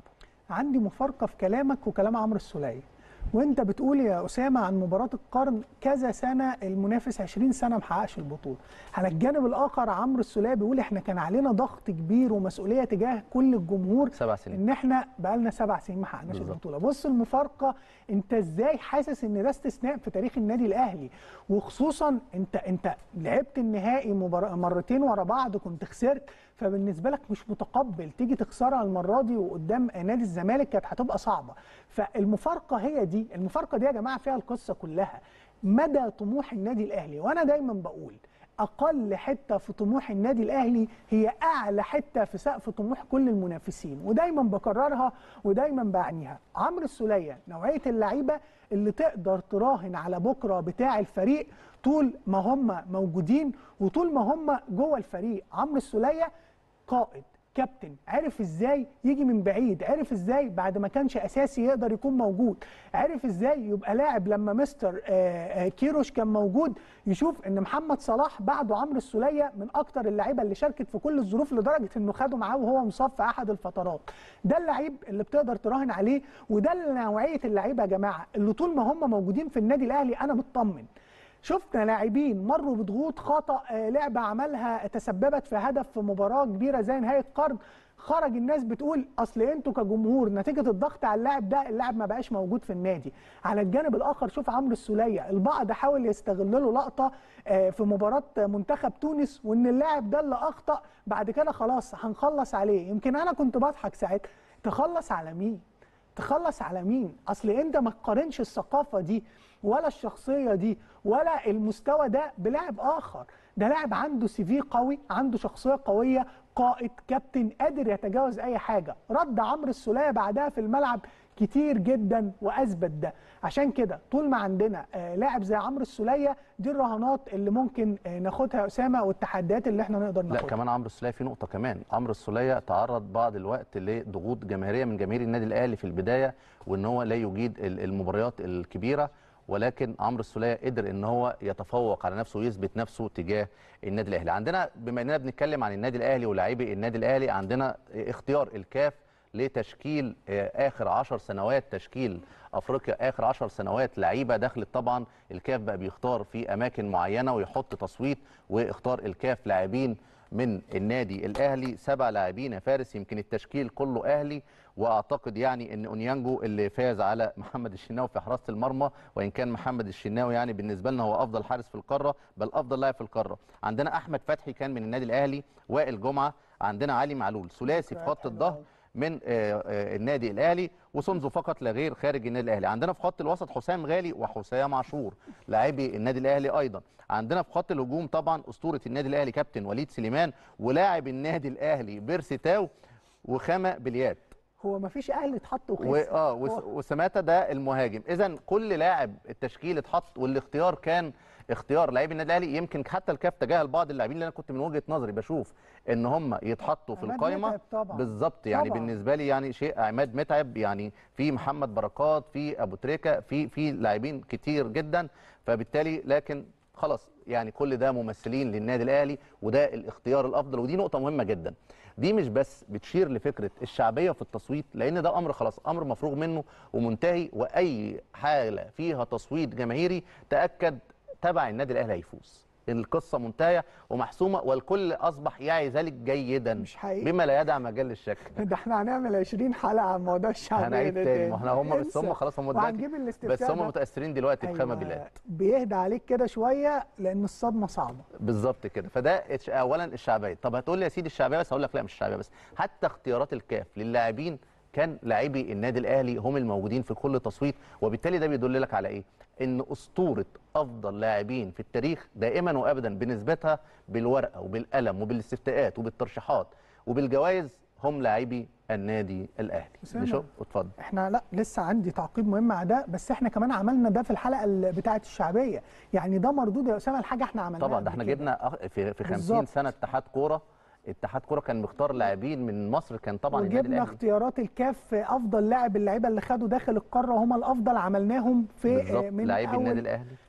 عندي مفارقه في كلامك وكلام عمرو السوليه وانت بتقول يا اسامه عن مباراه القرن كذا سنه المنافس 20 سنه ما حققش البطوله على الجانب الاخر عمرو السوليه بيقول احنا كان علينا ضغط كبير ومسؤوليه تجاه كل الجمهور سبع سنين ان احنا بقالنا سبع سنين ما حققناش بالظبط. البطوله بص المفارقه انت ازاي حاسس ان ده استثناء في تاريخ النادي الاهلي وخصوصا انت انت لعبت النهائي مبار- مرتين ورا بعض كنت خسرت فبالنسبه لك مش متقبل تيجي تخسرها المره دي وقدام نادي الزمالك كانت هتبقى صعبه فالمفارقه هي دي المفارقه دي يا جماعه فيها القصه كلها مدى طموح النادي الاهلي وانا دايما بقول اقل حته في طموح النادي الاهلي هي اعلى حته في سقف طموح كل المنافسين ودايما بكررها ودايما بعنيها عمرو السوليه نوعيه اللعيبه اللي تقدر تراهن على بكره بتاع الفريق طول ما هم موجودين وطول ما هم جوه الفريق عمرو السوليه قائد كابتن عرف ازاي يجي من بعيد عرف ازاي بعد ما كانش اساسي يقدر يكون موجود عرف ازاي يبقى لاعب لما مستر آه، آه، كيروش كان موجود يشوف ان محمد صلاح بعده عمرو السوليه من اكتر اللعيبه اللي شاركت في كل الظروف لدرجه انه خده معاه وهو مصاب في احد الفترات ده اللعيب اللي بتقدر تراهن عليه وده نوعيه اللعيبه يا جماعه اللي طول ما هم موجودين في النادي الاهلي انا مطمن شفنا لاعبين مروا بضغوط خطا آه، لعبه عملها تسببت في هدف في مباراه كبيره زي نهايه قرن خرج الناس بتقول اصل انتوا كجمهور نتيجه الضغط على اللاعب ده اللاعب ما بقاش موجود في النادي على الجانب الاخر شوف عمرو السوليه البعض حاول يستغل له لقطه آه، في مباراه منتخب تونس وان اللاعب ده اللي اخطا بعد كده خلاص هنخلص عليه يمكن انا كنت بضحك ساعتها تخلص على مين تخلص على مين اصل انت ما تقارنش الثقافه دي ولا الشخصيه دي ولا المستوى ده بلاعب اخر ده لاعب عنده سي في قوي عنده شخصيه قويه قائد كابتن قادر يتجاوز اي حاجه رد عمرو السوليه بعدها في الملعب كتير جدا واثبت ده عشان كده طول ما عندنا آه، لاعب زي عمرو السوليه دي الرهانات اللي ممكن آه، ناخدها يا اسامه والتحديات اللي احنا نقدر لا ناخدها كمان عمرو السوليه في نقطه كمان عمرو السوليه تعرض بعض الوقت لضغوط جماهيريه من جماهير النادي الاهلي في البدايه وان هو لا يجيد ال- المباريات الكبيره ولكن عمرو السوليه قدر ان هو يتفوق على نفسه ويثبت نفسه تجاه النادي الاهلي عندنا بما اننا بنتكلم عن النادي الاهلي ولاعيبي النادي الاهلي عندنا اختيار الكاف لتشكيل آه، اخر 10 سنوات تشكيل افريقيا اخر 10 سنوات لعيبه دخلت طبعا الكاف بقى بيختار في اماكن معينه ويحط تصويت واختار الكاف لاعبين من النادي الاهلي سبع لاعبين يا فارس يمكن التشكيل كله اهلي واعتقد يعني ان اونيانجو اللي فاز على محمد الشناوي في حراسه المرمى وان كان محمد الشناوي يعني بالنسبه لنا هو افضل حارس في القاره بل افضل لاعب في القاره عندنا احمد فتحي كان من النادي الاهلي وائل جمعه عندنا علي معلول ثلاثي في خط الظهر من آه، آه، النادي الاهلي وسونزو فقط لا غير خارج النادي الاهلي عندنا في خط الوسط حسام غالي وحسام عاشور لاعبي النادي الاهلي ايضا عندنا في خط الهجوم طبعا اسطوره النادي الاهلي كابتن وليد سليمان ولاعب النادي الاهلي بيرسي تاو وخامه بليات هو ما فيش اهلي اتحط وخسر و... اه هو- وس... وسماتا ده المهاجم اذا كل لاعب التشكيل اتحط والاختيار كان اختيار لاعبي النادي الاهلي يمكن حتى الكاف تجاهل بعض اللاعبين اللي انا كنت من وجهه نظري بشوف ان هم يتحطوا في عماد القائمه متعب طبعا. بالظبط يعني طبعا. بالنسبه لي يعني شيء عماد متعب يعني في محمد بركات في ابو تريكه في في لاعبين كتير جدا فبالتالي لكن خلاص يعني كل ده ممثلين للنادي الاهلي وده الاختيار الافضل ودي نقطه مهمه جدا دي مش بس بتشير لفكره الشعبيه في التصويت لان ده امر خلاص امر مفروغ منه ومنتهي واي حاله فيها تصويت جماهيري تاكد تبع النادي الاهلي هيفوز القصه منتهيه ومحسومه والكل اصبح يعي ذلك جيدا مش حقيقي. بما لا يدع مجال للشك ده احنا هنعمل 20 حلقه عن موضوع الشعبيه هنعيد ده تاني ما احنا هم بس انسى. هم خلاص هم دلوقتي وهنجيب الاستفتاء بس هم ده. متاثرين دلوقتي بخامه أيوة، بلاد بيهدى عليك كده شويه لان الصدمه صعبه بالظبط كده فده اتش- اولا الشعبيه طب هتقول لي يا سيدي الشعبيه بس هقول لك لا مش الشعبيه بس حتى اختيارات الكاف للاعبين كان لاعبي النادي الاهلي هم الموجودين في كل تصويت وبالتالي ده بيدل لك على ايه ان اسطوره افضل لاعبين في التاريخ دائما وابدا بنسبتها بالورقه وبالقلم وبالاستفتاءات وبالترشيحات وبالجوائز هم لاعبي النادي الاهلي أسامة. نشوف اتفضل احنا لا لسه عندي تعقيب مهم على ده بس احنا كمان عملنا ده في الحلقه ال- بتاعه الشعبيه يعني ده مردود يا اسامه الحاجه احنا عملناها طبعا قبل ده احنا كده. جبنا أخ- في في 50 بالظبط. سنه اتحاد كوره اتحاد كوره كان مختار لاعبين من مصر كان طبعا النادي وجبنا الاهلي اختيارات الكاف افضل لاعب اللعيبه اللي خدوا داخل القاره هم الافضل عملناهم في بالظبط من لاعبي أول النادي الاهلي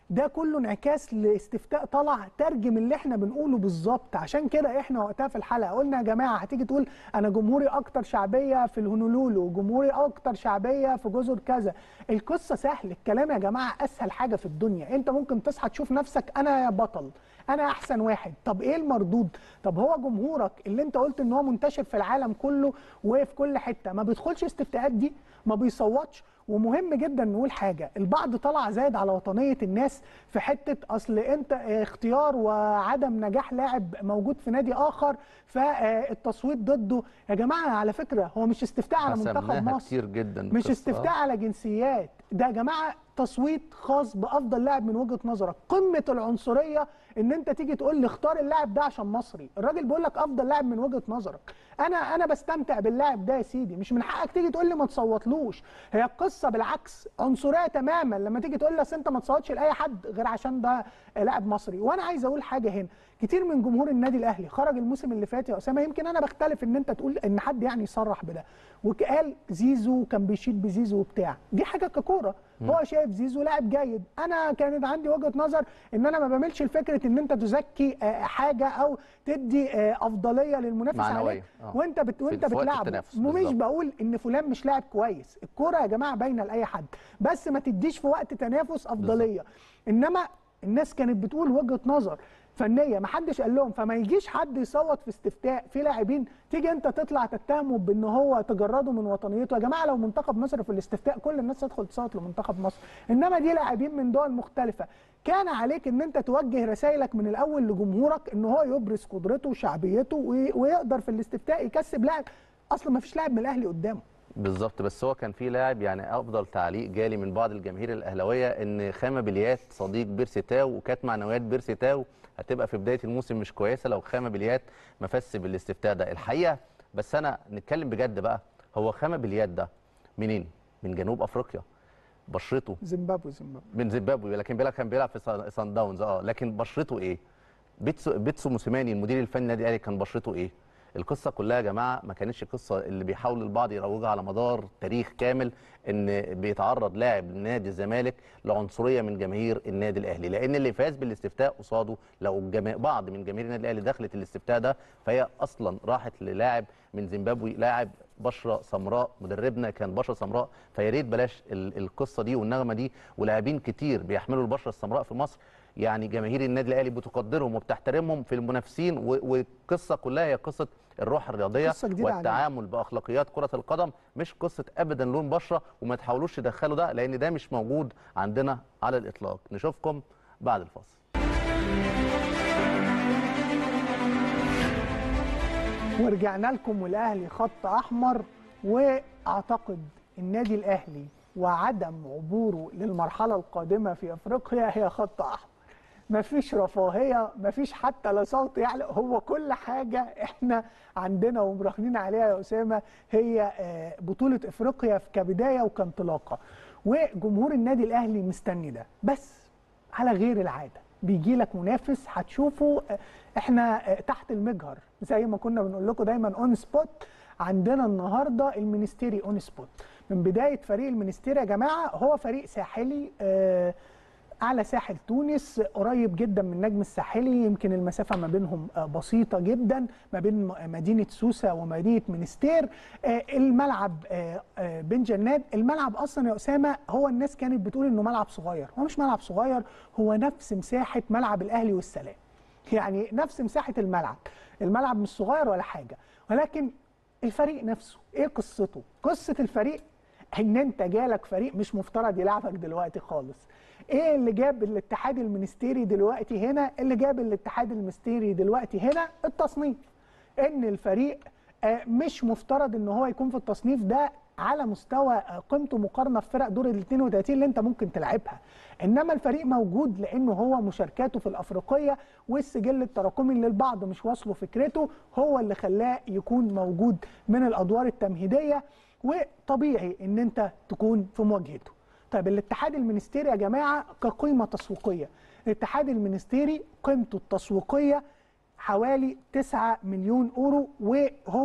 ده كله انعكاس لاستفتاء طلع ترجم اللي احنا بنقوله بالظبط عشان كده احنا وقتها في الحلقه قلنا يا جماعه هتيجي تقول انا جمهوري اكتر شعبيه في الهونولولو وجمهوري اكتر شعبيه في جزر كذا القصه سهل الكلام يا جماعه اسهل حاجه في الدنيا انت ممكن تصحى تشوف نفسك انا يا بطل انا احسن واحد طب ايه المردود طب هو جمهورك اللي انت قلت ان هو منتشر في العالم كله وفي كل حته ما بيدخلش استفتاءات دي ما بيصوتش ومهم جدا نقول حاجه البعض طلع زايد على وطنيه الناس في حته اصل انت اختيار وعدم نجاح لاعب موجود في نادي اخر فالتصويت ضده يا جماعه على فكره هو مش استفتاء على منتخب حسمناها مصر كتير جدا مش القصة. استفتاء على جنسيات ده يا جماعه تصويت خاص بافضل لاعب من وجهه نظرك قمه العنصريه ان انت تيجي تقول لي اختار اللاعب ده عشان مصري الراجل بيقول لك افضل لاعب من وجهه نظرك انا انا بستمتع باللاعب ده يا سيدي مش من حقك تيجي تقول لي ما تصوتلوش هي القصه بالعكس عنصريه تماما لما تيجي تقول لي اصل انت ما تصوتش لاي حد غير عشان ده لاعب مصري وانا عايز اقول حاجه هنا كتير من جمهور النادي الاهلي خرج الموسم اللي فات يا اسامه يمكن انا بختلف ان انت تقول ان حد يعني يصرح بده وقال زيزو كان بيشيد بزيزو وبتاع دي حاجه ككوره هو شايف زيزو لاعب جيد انا كانت عندي وجهه نظر ان انا ما بعملش لفكره ان انت تزكي آه، حاجه او تدي آه، افضليه للمنافس معنوية. عليك آه. وانت بت... وانت في وقت بتلعبه التنافس ومش بالظبط. بقول ان فلان مش لاعب كويس الكوره يا جماعه باينه لاي حد بس ما تديش في وقت تنافس افضليه انما الناس كانت بتقول وجهه نظر فنيه ما حدش قال لهم فما يجيش حد يصوت في استفتاء في لاعبين تيجي انت تطلع تتهمه بان هو تجرده من وطنيته يا جماعه لو منتخب مصر في الاستفتاء كل الناس تدخل تصوت لمنتخب مصر انما دي لاعبين من دول مختلفه كان عليك ان انت توجه رسائلك من الاول لجمهورك ان هو يبرز قدرته وشعبيته وي- ويقدر في الاستفتاء يكسب لاعب اصلا ما فيش لاعب من الاهلي قدامه بالظبط بس هو كان في لاعب يعني افضل تعليق جالي من بعض الجماهير الاهلاويه ان خامه بليات صديق بيرسي تاو وكانت معنويات بيرسي تاو هتبقى في بدايه الموسم مش كويسه لو خامه بليات ما فازش بالاستفتاء ده الحقيقه بس انا نتكلم بجد بقى هو خامه بليات ده منين من جنوب افريقيا بشرته زيمبابوي زيمبابوي من زيمبابوي لكن بيلعب كان بيلعب في سان- سان داونز اه لكن بشرته ايه بيتسو بيتسو موسيماني المدير الفني للنادي الاهلي كان بشرته ايه القصه كلها يا جماعه ما كانتش قصه اللي بيحاول البعض يروجها على مدار تاريخ كامل ان بيتعرض لاعب نادي الزمالك لعنصريه من جماهير النادي الاهلي لان اللي فاز بالاستفتاء قصاده لو الجما... بعض من جماهير النادي الاهلي دخلت الاستفتاء ده فهي اصلا راحت للاعب من زيمبابوي لاعب بشره سمراء مدربنا كان بشره سمراء فيا ريت بلاش ال- القصه دي والنغمه دي ولاعبين كتير بيحملوا البشره السمراء في مصر يعني جماهير النادي الاهلي بتقدرهم وبتحترمهم في المنافسين و- والقصه كلها هي قصه الروح الرياضيه قصة جديدة علينا. والتعامل باخلاقيات كره القدم مش قصه ابدا لون بشره وما تحاولوش تدخلوا ده لان ده مش موجود عندنا على الاطلاق نشوفكم بعد الفاصل ورجعنا لكم والاهلي خط احمر واعتقد النادي الاهلي وعدم عبوره للمرحله القادمه في افريقيا هي خط احمر مفيش رفاهيه مفيش حتى لا صوت يعلى هو كل حاجه احنا عندنا ومراهنين عليها يا اسامه هي آه، بطوله افريقيا كبدايه وكانطلاقه وجمهور النادي الاهلي مستني ده بس على غير العاده بيجي لك منافس هتشوفه آه، احنا آه، تحت المجهر زي ما كنا بنقول لكم دايما اون سبوت عندنا النهارده المينستيري اون سبوت من بدايه فريق المينستيري يا جماعه هو فريق ساحلي آه، على ساحل تونس قريب جدا من النجم الساحلي يمكن المسافه ما بينهم آه، بسيطه جدا ما بين م- مدينه سوسه ومدينه منستير آه، الملعب آه، آه، بن جناد الملعب اصلا يا اسامه هو الناس كانت بتقول انه ملعب صغير هو مش ملعب صغير هو نفس مساحه ملعب الاهلي والسلام يعني نفس مساحه الملعب الملعب مش صغير ولا حاجه ولكن الفريق نفسه ايه قصته قصه الفريق ان انت جالك فريق مش مفترض يلعبك دلوقتي خالص ايه اللي جاب الاتحاد المنستيري دلوقتي هنا اللي جاب الاتحاد المنستيري دلوقتي هنا التصنيف ان الفريق آه، مش مفترض ان هو يكون في التصنيف ده على مستوى آه، قيمته مقارنه في فرق دور ال 32 اللي انت ممكن تلعبها انما الفريق موجود لانه هو مشاركاته في الافريقيه والسجل التراكمي اللي البعض مش واصله فكرته هو اللي خلاه يكون موجود من الادوار التمهيديه وطبيعي ان انت تكون في مواجهته طيب الاتحاد المنستيري يا جماعه كقيمه تسويقيه الاتحاد المنستيري قيمته التسويقيه حوالي 9 مليون اورو وهو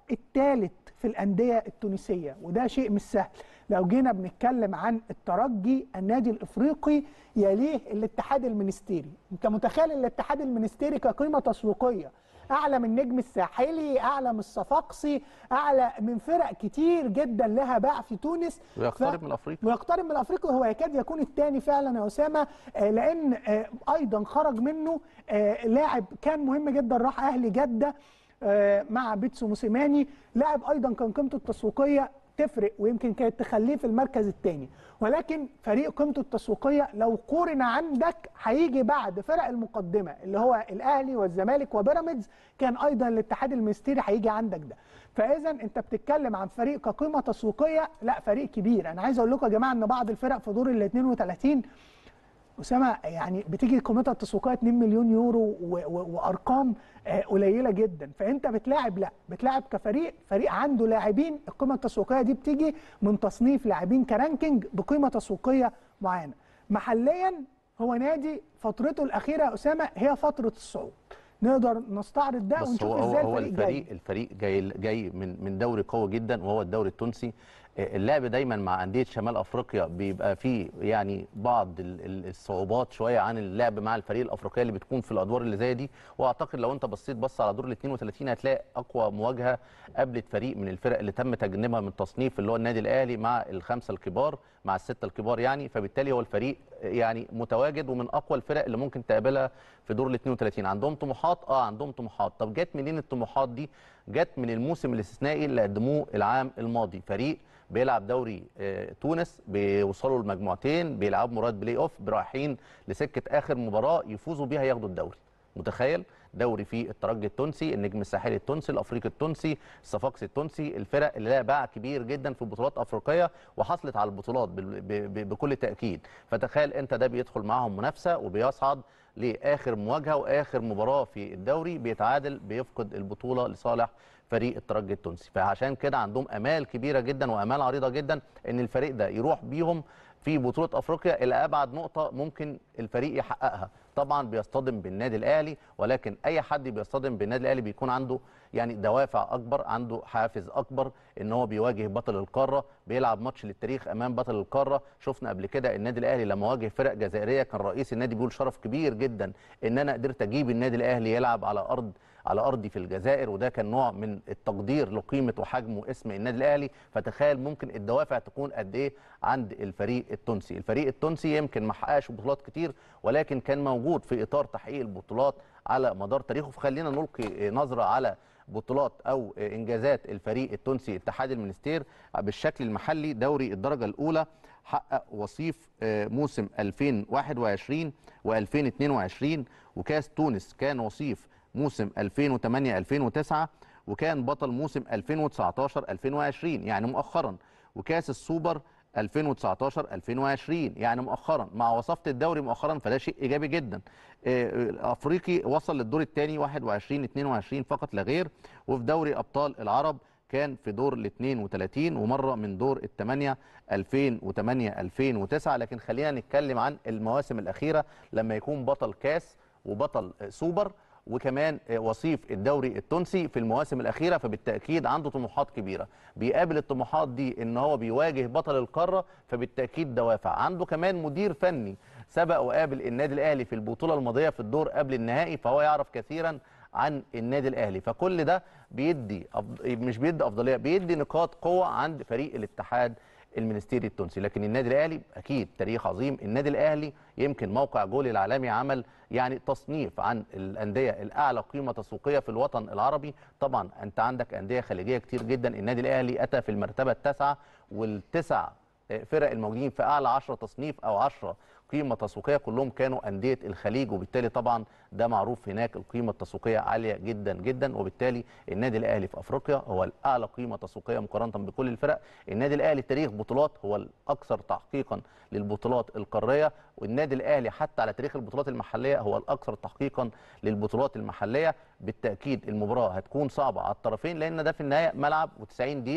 الثالث في الانديه التونسيه وده شيء مش سهل لو جينا بنتكلم عن الترجي النادي الافريقي يليه الاتحاد المنستيري انت متخيل الاتحاد المنستيري كقيمه تسويقيه اعلى من نجم الساحلي اعلى من الصفاقسي اعلى من فرق كتير جدا لها باع في تونس ويقترب من الافريقي ويقترب من الافريقي وهو يكاد يكون الثاني فعلا يا اسامه آه، لان آه، ايضا خرج منه آه، لاعب كان مهم جدا راح اهلي جده آه، مع بيتسو موسيماني لاعب ايضا كان قيمته التسويقيه تفرق ويمكن كانت تخليه في المركز الثاني ولكن فريق قيمته التسويقيه لو قورن عندك هيجي بعد فرق المقدمه اللي هو الاهلي والزمالك وبيراميدز كان ايضا الاتحاد المنستيري هيجي عندك ده فاذا انت بتتكلم عن فريق كقيمه تسويقيه لا فريق كبير انا عايز اقول لكم يا جماعه ان بعض الفرق في دور ال 32 اسامه يعني بتيجي قيمتها التسويقيه 2 مليون يورو و- و- وارقام آه، قليله جدا فانت بتلاعب لا بتلاعب كفريق فريق عنده لاعبين القيمه التسويقيه دي بتيجي من تصنيف لاعبين كرانكينج بقيمه تسويقيه معينه محليا هو نادي فترته الاخيره يا اسامه هي فتره الصعود نقدر نستعرض ده بس ونشوف هو هو, ازاي هو الفريق جاي الفريق الفريق جاي جاي من من دوري قوي جدا وهو الدوري التونسي آه، اللعب دايما مع انديه شمال افريقيا بيبقى فيه يعني بعض ال- ال- الصعوبات شويه عن اللعب مع الفريق الافريقيه اللي بتكون في الادوار اللي زي دي واعتقد لو انت بصيت بص على دور ال 32 هتلاقي اقوى مواجهه قابلت فريق من الفرق اللي تم تجنبها من تصنيف اللي هو النادي الاهلي مع الخمسه الكبار مع السته الكبار يعني فبالتالي هو الفريق يعني متواجد ومن اقوى الفرق اللي ممكن تقابلها في دور ال 32 عندهم طموحات اه عندهم طموحات طب جت منين الطموحات دي جت من الموسم الاستثنائي اللي قدموه العام الماضي فريق بيلعب دوري آه، تونس بيوصلوا لمجموعتين بيلعبوا مراد بلاي اوف رايحين لسكه اخر مباراه يفوزوا بيها ياخدوا الدوري متخيل دوري في الترجي التونسي النجم الساحلي التونسي الافريقي التونسي الصفاقسي التونسي الفرق اللي لها باع كبير جدا في بطولات افريقيه وحصلت على البطولات بال- ب- ب- بكل تاكيد فتخيل انت ده بيدخل معاهم منافسه وبيصعد لاخر مواجهه واخر مباراه في الدوري بيتعادل بيفقد البطوله لصالح فريق الترجي التونسي فعشان كده عندهم امال كبيره جدا وامال عريضه جدا ان الفريق ده يروح بيهم في بطوله افريقيا الى ابعد نقطه ممكن الفريق يحققها طبعا بيصطدم بالنادي الاهلي ولكن اي حد بيصطدم بالنادي الاهلي بيكون عنده يعني دوافع اكبر عنده حافز اكبر ان هو بيواجه بطل القاره بيلعب ماتش للتاريخ امام بطل القاره شفنا قبل كده النادي الاهلي لما واجه فرق جزائريه كان رئيس النادي بيقول شرف كبير جدا ان انا قدرت اجيب النادي الاهلي يلعب على ارض على ارضي في الجزائر وده كان نوع من التقدير لقيمه وحجم واسم النادي الاهلي فتخيل ممكن الدوافع تكون قد ايه عند الفريق التونسي الفريق التونسي يمكن ما حققش بطولات كتير ولكن كان موجود في اطار تحقيق البطولات على مدار تاريخه فخلينا نلقي نظره على بطولات او انجازات الفريق التونسي اتحاد المنستير بالشكل المحلي دوري الدرجه الاولى حقق وصيف آه، موسم 2021 و2022 وكاس تونس كان وصيف موسم 2008 2009 وكان بطل موسم 2019 2020 يعني مؤخرا وكاس السوبر 2019 2020 يعني مؤخرا مع وصفة الدوري مؤخرا فده شيء ايجابي جدا آه، الافريقي وصل للدور الثاني 21 22 فقط لا غير وفي دوري ابطال العرب كان في دور ال 32 ومره من دور الثمانيه 2008 2009 لكن خلينا نتكلم عن المواسم الاخيره لما يكون بطل كاس وبطل آه، سوبر وكمان وصيف الدوري التونسي في المواسم الاخيره فبالتاكيد عنده طموحات كبيره بيقابل الطموحات دي ان هو بيواجه بطل القاره فبالتاكيد دوافع عنده كمان مدير فني سبق وقابل النادي الاهلي في البطوله الماضيه في الدور قبل النهائي فهو يعرف كثيرا عن النادي الاهلي فكل ده بيدي أفض... مش بيدي افضليه بيدي نقاط قوه عند فريق الاتحاد المنستيري التونسي لكن النادي الاهلي اكيد تاريخ عظيم النادي الاهلي يمكن موقع جولي العالمي عمل يعني تصنيف عن الانديه الاعلى قيمه تسويقيه في الوطن العربي طبعا انت عندك انديه خليجيه كتير جدا النادي الاهلي اتى في المرتبه التاسعه والتسع فرق الموجودين في اعلى 10 تصنيف او 10 قيمه تسويقيه كلهم كانوا انديه الخليج وبالتالي طبعا ده معروف هناك القيمه التسويقيه عاليه جدا جدا وبالتالي النادي الاهلي في افريقيا هو الاعلى قيمه تسويقيه مقارنه بكل الفرق النادي الاهلي تاريخ بطولات هو الاكثر تحقيقا للبطولات القاريه والنادي الاهلي حتى على تاريخ البطولات المحليه هو الاكثر تحقيقا للبطولات المحليه بالتاكيد المباراه هتكون صعبه على الطرفين لان ده في النهايه ملعب و90 دقيقه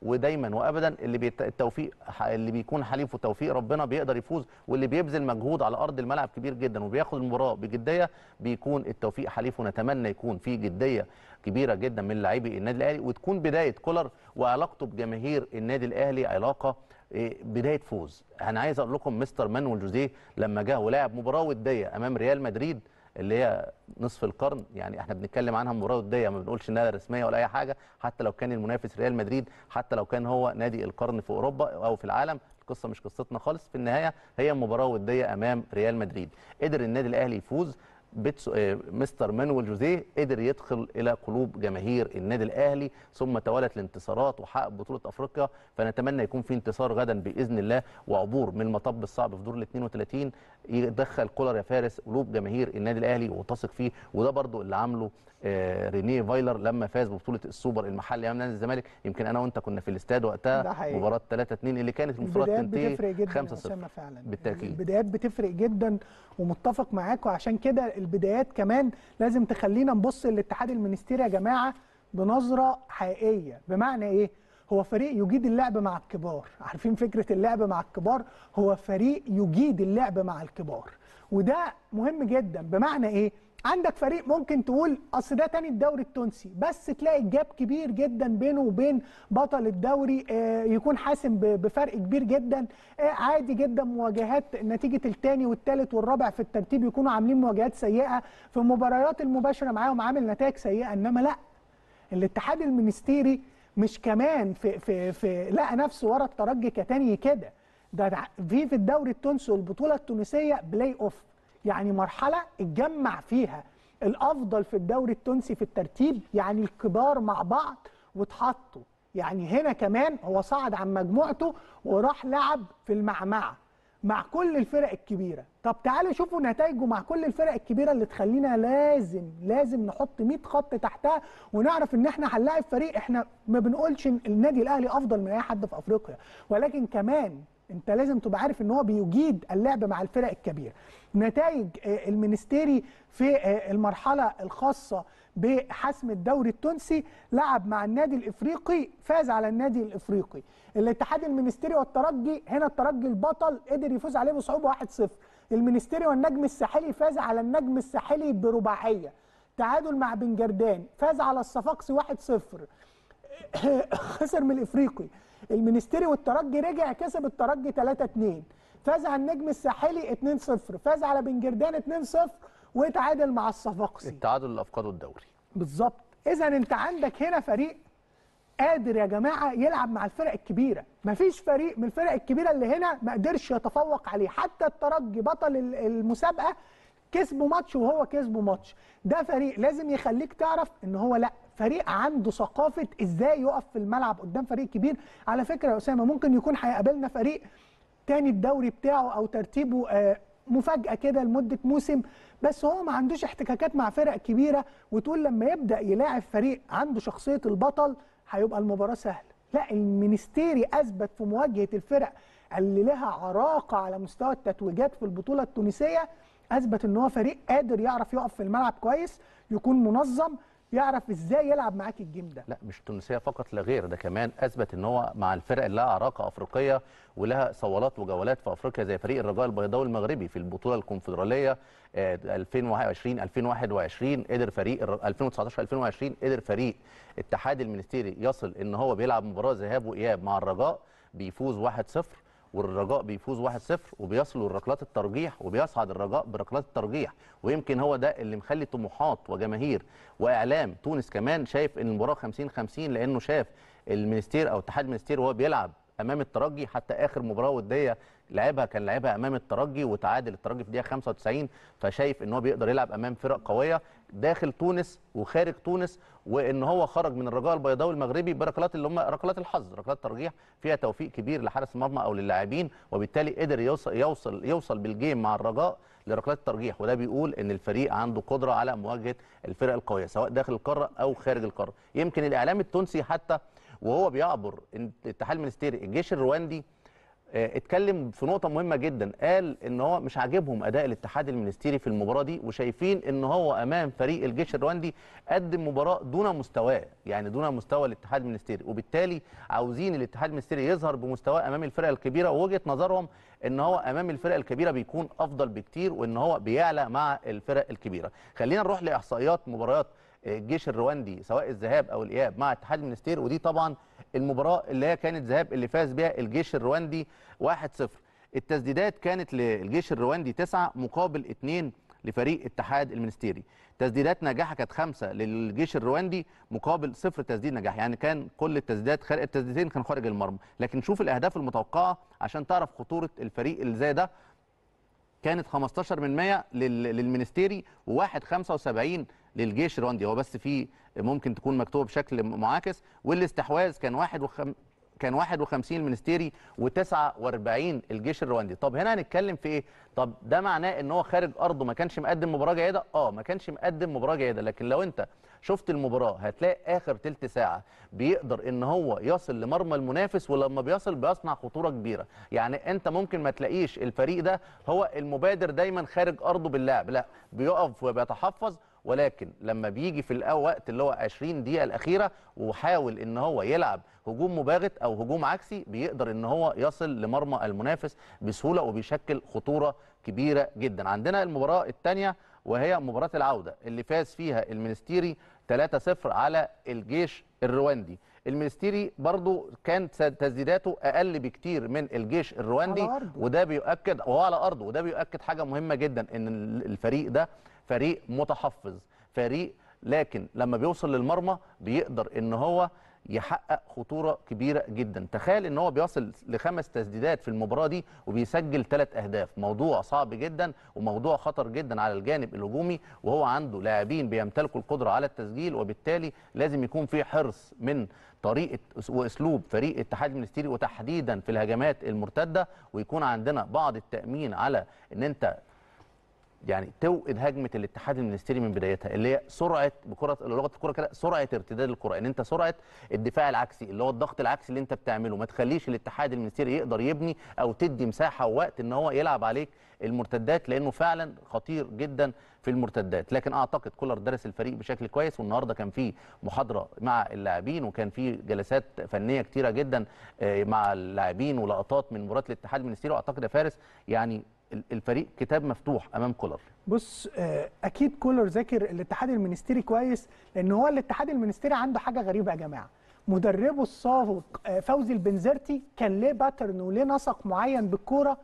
ودايما وابدا اللي بيت... التوفيق اللي بيكون حليفه توفيق ربنا بيقدر يفوز واللي بيبذل مجهود على ارض الملعب كبير جدا وبياخد المباراه بجديه بيكون التوفيق حليفه نتمنى يكون في جديه كبيره جدا من لاعبي النادي الاهلي وتكون بدايه كولر وعلاقته بجماهير النادي الاهلي علاقه إيه، بدايه فوز انا عايز اقول لكم مستر مانويل جوزيه لما جه ولعب مباراه وديه امام ريال مدريد اللي هي نصف القرن يعني احنا بنتكلم عنها مباراه وديه ما بنقولش انها رسميه ولا اي حاجه حتى لو كان المنافس ريال مدريد حتى لو كان هو نادي القرن في اوروبا او في العالم القصه مش قصتنا خالص في النهايه هي مباراه وديه امام ريال مدريد قدر النادي الاهلي يفوز بيتسو آه، مستر مانويل جوزيه قدر يدخل الى قلوب جماهير النادي الاهلي ثم توالت الانتصارات وحقق بطوله افريقيا فنتمنى يكون في انتصار غدا باذن الله وعبور من المطب الصعب في دور ال 32 يدخل كولر يا فارس قلوب جماهير النادي الاهلي وتثق فيه وده برضو اللي عامله آه، رينيه فايلر لما فاز ببطوله السوبر المحلي امام نادي الزمالك يمكن انا وانت كنا في الاستاد ده وقتها حقيقي. مباراه 3 2 اللي كانت المفروض البدايات تنتهي بتفرق جدا 5 يا 0 اسامه فعلا بالتأكيد. البدايات بتفرق جدا ومتفق معاك وعشان كده البدايات كمان لازم تخلينا نبص للاتحاد المنستيري يا جماعه بنظره حقيقيه بمعنى ايه هو فريق يجيد اللعب مع الكبار عارفين فكره اللعب مع الكبار هو فريق يجيد اللعب مع الكبار وده مهم جدا بمعنى ايه عندك فريق ممكن تقول اصل ده تاني الدوري التونسي بس تلاقي جاب كبير جدا بينه وبين بطل الدوري آه، يكون حاسم ب- بفرق كبير جدا آه، عادي جدا مواجهات نتيجه الثاني والثالث والرابع في الترتيب يكونوا عاملين مواجهات سيئه في المباريات المباشره معاهم عامل نتائج سيئه انما لا الاتحاد المنستيري مش كمان في في في لقى نفسه ورا الترجي كتاني كده ده ده في في الدوري التونسي والبطوله التونسيه بلاي اوف يعني مرحله اتجمع فيها الافضل في الدوري التونسي في الترتيب يعني الكبار مع بعض واتحطوا يعني هنا كمان هو صعد عن مجموعته وراح لعب في المعمعه مع كل الفرق الكبيره طب تعالوا شوفوا نتائجه مع كل الفرق الكبيره اللي تخلينا لازم لازم نحط 100 خط تحتها ونعرف ان احنا هنلاعب فريق احنا ما بنقولش إن النادي الاهلي افضل من اي حد في افريقيا ولكن كمان انت لازم تبقى عارف ان هو بيجيد اللعب مع الفرق الكبيره نتائج آه، المنستيري في آه، المرحله الخاصه بحسم الدوري التونسي لعب مع النادي الافريقي فاز على النادي الافريقي الاتحاد المنستيري والترجي هنا الترجي البطل قدر يفوز عليه بصعوبه 1-0 المنستيري والنجم الساحلي فاز على النجم الساحلي برباعيه تعادل مع بن جردان فاز على الصفاقسي 1-0 خسر من الافريقي المنستيري والترجي رجع كسب الترجي 3 2 فاز على النجم الساحلي 2 0 فاز على بن جردان 2 0 وتعادل مع الصفاقسي التعادل اللي افقده الدوري بالظبط اذا انت عندك هنا فريق قادر يا جماعه يلعب مع الفرق الكبيره مفيش فريق من الفرق الكبيره اللي هنا ما قدرش يتفوق عليه حتى الترجي بطل ال- المسابقه كسبوا ماتش وهو كسبه ماتش ده فريق لازم يخليك تعرف ان هو لا فريق عنده ثقافه ازاي يقف في الملعب قدام فريق كبير على فكره يا اسامه ممكن يكون هيقابلنا فريق تاني الدوري بتاعه او ترتيبه آه، مفاجاه كده لمده موسم بس هو ما عندوش احتكاكات مع فرق كبيره وتقول لما يبدا يلاعب فريق عنده شخصيه البطل هيبقى المباراه سهله لا المينستيري اثبت في مواجهه الفرق اللي لها عراقه على مستوى التتويجات في البطوله التونسيه اثبت ان هو فريق قادر يعرف يقف في الملعب كويس يكون منظم يعرف ازاي يلعب معاك الجيم ده لا مش تونسيه فقط لا غير ده كمان اثبت ان هو مع الفرق اللي لها عراقه افريقيه ولها صولات وجولات في افريقيا زي فريق الرجاء البيضاوي المغربي في البطوله الكونفدراليه آه، 2020 2021 قدر فريق الر- 2019 2020 قدر فريق اتحاد المنستيري يصل ان هو بيلعب مباراه ذهاب واياب مع الرجاء بيفوز 1-0 والرجاء بيفوز 1-0 وبيصلوا لركلات الترجيح وبيصعد الرجاء بركلات الترجيح ويمكن هو ده اللي مخلي طموحات وجماهير واعلام تونس كمان شايف ان المباراه 50 50 لانه شاف المنستير او اتحاد المنستير وهو بيلعب امام الترجي حتى اخر مباراه وديه لعبها كان لعبها امام الترجي وتعادل الترجي في دقيقه 95 فشايف ان هو بيقدر يلعب امام فرق قويه داخل تونس وخارج تونس وان هو خرج من الرجاء البيضاوي المغربي بركلات اللي هم ركلات الحظ ركلات ترجيح فيها توفيق كبير لحارس المرمى او للاعبين وبالتالي قدر يوصل يوصل يوصل بالجيم مع الرجاء لركلات الترجيح وده بيقول ان الفريق عنده قدره على مواجهه الفرق القويه سواء داخل القاره او خارج القاره يمكن الاعلام التونسي حتى وهو بيعبر الاتحاد المنستيري الجيش الرواندي آه، اتكلم في نقطه مهمه جدا قال ان هو مش عاجبهم اداء الاتحاد المنستيري في المباراه دي وشايفين ان هو امام فريق الجيش الرواندي قدم مباراه دون مستواه يعني دون مستوى الاتحاد المنستيري وبالتالي عاوزين الاتحاد المنستيري يظهر بمستواه امام الفرق الكبيره ووجهه نظرهم ان هو امام الفرق الكبيره بيكون افضل بكتير وان هو بيعلى مع الفرق الكبيره خلينا نروح لاحصائيات مباريات الجيش الرواندي سواء الذهاب او الاياب مع اتحاد المنستير ودي طبعا المباراه اللي هي كانت ذهاب اللي فاز بها الجيش الرواندي 1-0 التسديدات كانت للجيش الرواندي 9 مقابل 2 لفريق اتحاد المنستيري تسديدات ناجحه كانت خمسه للجيش الرواندي مقابل صفر تسديد نجاح يعني كان كل التسديدات خارج التسديدتين كانوا خارج المرمى لكن شوف الاهداف المتوقعه عشان تعرف خطوره الفريق اللي زي ده كانت 15 من 100 لل- للمنستيري و1 75 للجيش الرواندي هو بس في ممكن تكون مكتوبه بشكل معاكس والاستحواذ كان 1 وخم... كان 51 المنستيري و49 الجيش الرواندي طب هنا هنتكلم في ايه طب ده معناه ان هو خارج ارضه ما كانش مقدم مباراه جيده اه ما كانش مقدم مباراه جيده لكن لو انت شفت المباراه هتلاقي اخر تلت ساعه بيقدر ان هو يصل لمرمى المنافس ولما بيصل بيصنع خطوره كبيره يعني انت ممكن ما تلاقيش الفريق ده هو المبادر دايما خارج ارضه باللعب لا بيقف وبيتحفظ ولكن لما بيجي في الوقت اللي هو 20 دقيقه الاخيره وحاول ان هو يلعب هجوم مباغت او هجوم عكسي بيقدر ان هو يصل لمرمى المنافس بسهوله وبيشكل خطوره كبيره جدا عندنا المباراه الثانيه وهي مباراه العوده اللي فاز فيها المنستيري 3-0 على الجيش الرواندي المنستيري برضو كانت تسديداته اقل بكتير من الجيش الرواندي على أرضه. وده بيؤكد وهو على ارضه وده بيؤكد حاجه مهمه جدا ان الفريق ده فريق متحفظ فريق لكن لما بيوصل للمرمى بيقدر ان هو يحقق خطوره كبيره جدا تخيل ان هو بيصل لخمس تسديدات في المباراه دي وبيسجل ثلاث اهداف موضوع صعب جدا وموضوع خطر جدا على الجانب الهجومي وهو عنده لاعبين بيمتلكوا القدره على التسجيل وبالتالي لازم يكون في حرص من طريقه واسلوب فريق اتحاد المنستيري وتحديدا في الهجمات المرتده ويكون عندنا بعض التامين على ان انت يعني توقد هجمه الاتحاد المنستيري من بدايتها اللي هي سرعه بكره لغه الكره كده سرعه ارتداد الكره ان انت سرعه الدفاع العكسي اللي هو الضغط العكسي اللي انت بتعمله ما تخليش الاتحاد المنستيري يقدر يبني او تدي مساحه ووقت ان هو يلعب عليك المرتدات لانه فعلا خطير جدا في المرتدات لكن اعتقد كولر درس الفريق بشكل كويس والنهارده كان في محاضره مع اللاعبين وكان في جلسات فنيه كتيره جدا آه، مع اللاعبين ولقطات من مباراه الاتحاد المنستيري واعتقد يا فارس يعني ال- الفريق كتاب مفتوح امام كولر بص آه، اكيد كولر ذاكر الاتحاد المنستيري كويس لان هو الاتحاد المنستيري عنده حاجه غريبه يا جماعه مدربه السابق آه، فوزي البنزرتي كان ليه باترن وليه نسق معين بالكوره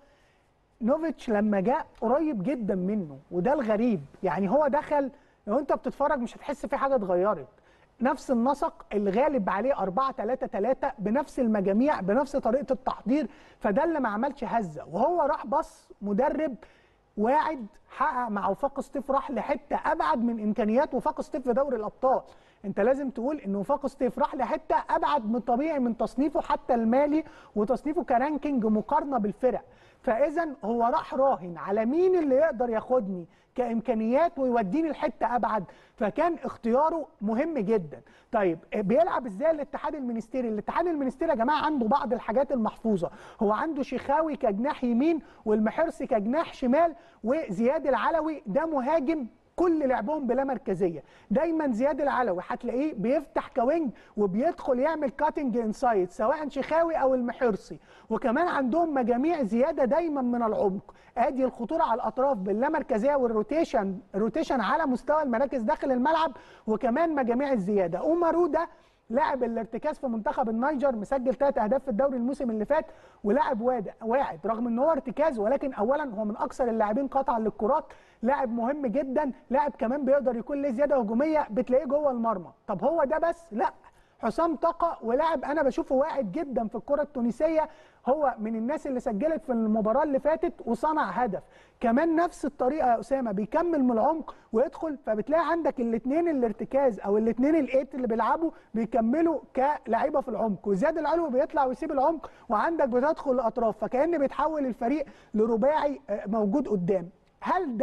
نوفيتش لما جاء قريب جدا منه وده الغريب يعني هو دخل لو انت بتتفرج مش هتحس في حاجه اتغيرت نفس النسق الغالب عليه 4 3 3 بنفس المجاميع بنفس طريقه التحضير فده اللي ما عملش هزه وهو راح بص مدرب واعد حقق مع وفاق سطيف راح لحته ابعد من امكانيات وفاق سطيف في دوري الابطال انت لازم تقول ان وفاق سطيف راح لحته ابعد من طبيعي من تصنيفه حتى المالي وتصنيفه كرانكينج مقارنه بالفرق فاذا هو راح راهن على مين اللي يقدر ياخدني كامكانيات ويوديني لحته ابعد فكان اختياره مهم جدا طيب بيلعب ازاي الاتحاد المنستيري الاتحاد المنستيري يا جماعه عنده بعض الحاجات المحفوظه هو عنده شيخاوي كجناح يمين والمحرسي كجناح شمال وزياد العلوي ده مهاجم كل لعبهم بلا مركزيه دايما زياد العلوي هتلاقيه بيفتح كوينج وبيدخل يعمل كاتنج انسايد سواء شيخاوي او المحرسي وكمان عندهم مجاميع زياده دايما من العمق ادي الخطوره على الاطراف باللامركزيه والروتيشن روتيشن على مستوى المراكز داخل الملعب وكمان مجاميع الزياده اومارو ده لاعب الارتكاز في منتخب النيجر مسجل ثلاث اهداف في الدوري الموسم اللي فات ولاعب واد- واعد رغم ان هو ارتكاز ولكن اولا هو من اكثر اللاعبين قطعا للكرات لاعب مهم جدا لاعب كمان بيقدر يكون له زياده هجوميه بتلاقيه جوه المرمى طب هو ده بس لا حسام طاقة ولاعب انا بشوفه واعد جدا في الكره التونسيه هو من الناس اللي سجلت في المباراه اللي فاتت وصنع هدف كمان نفس الطريقه يا اسامه بيكمل من العمق ويدخل فبتلاقي عندك الاثنين الارتكاز او الاثنين الايت اللي بيلعبوا بيكملوا كلاعيبه في العمق وزياد العلوي بيطلع ويسيب العمق وعندك بتدخل الاطراف فكان بيتحول الفريق لرباعي آه، موجود قدام هل ده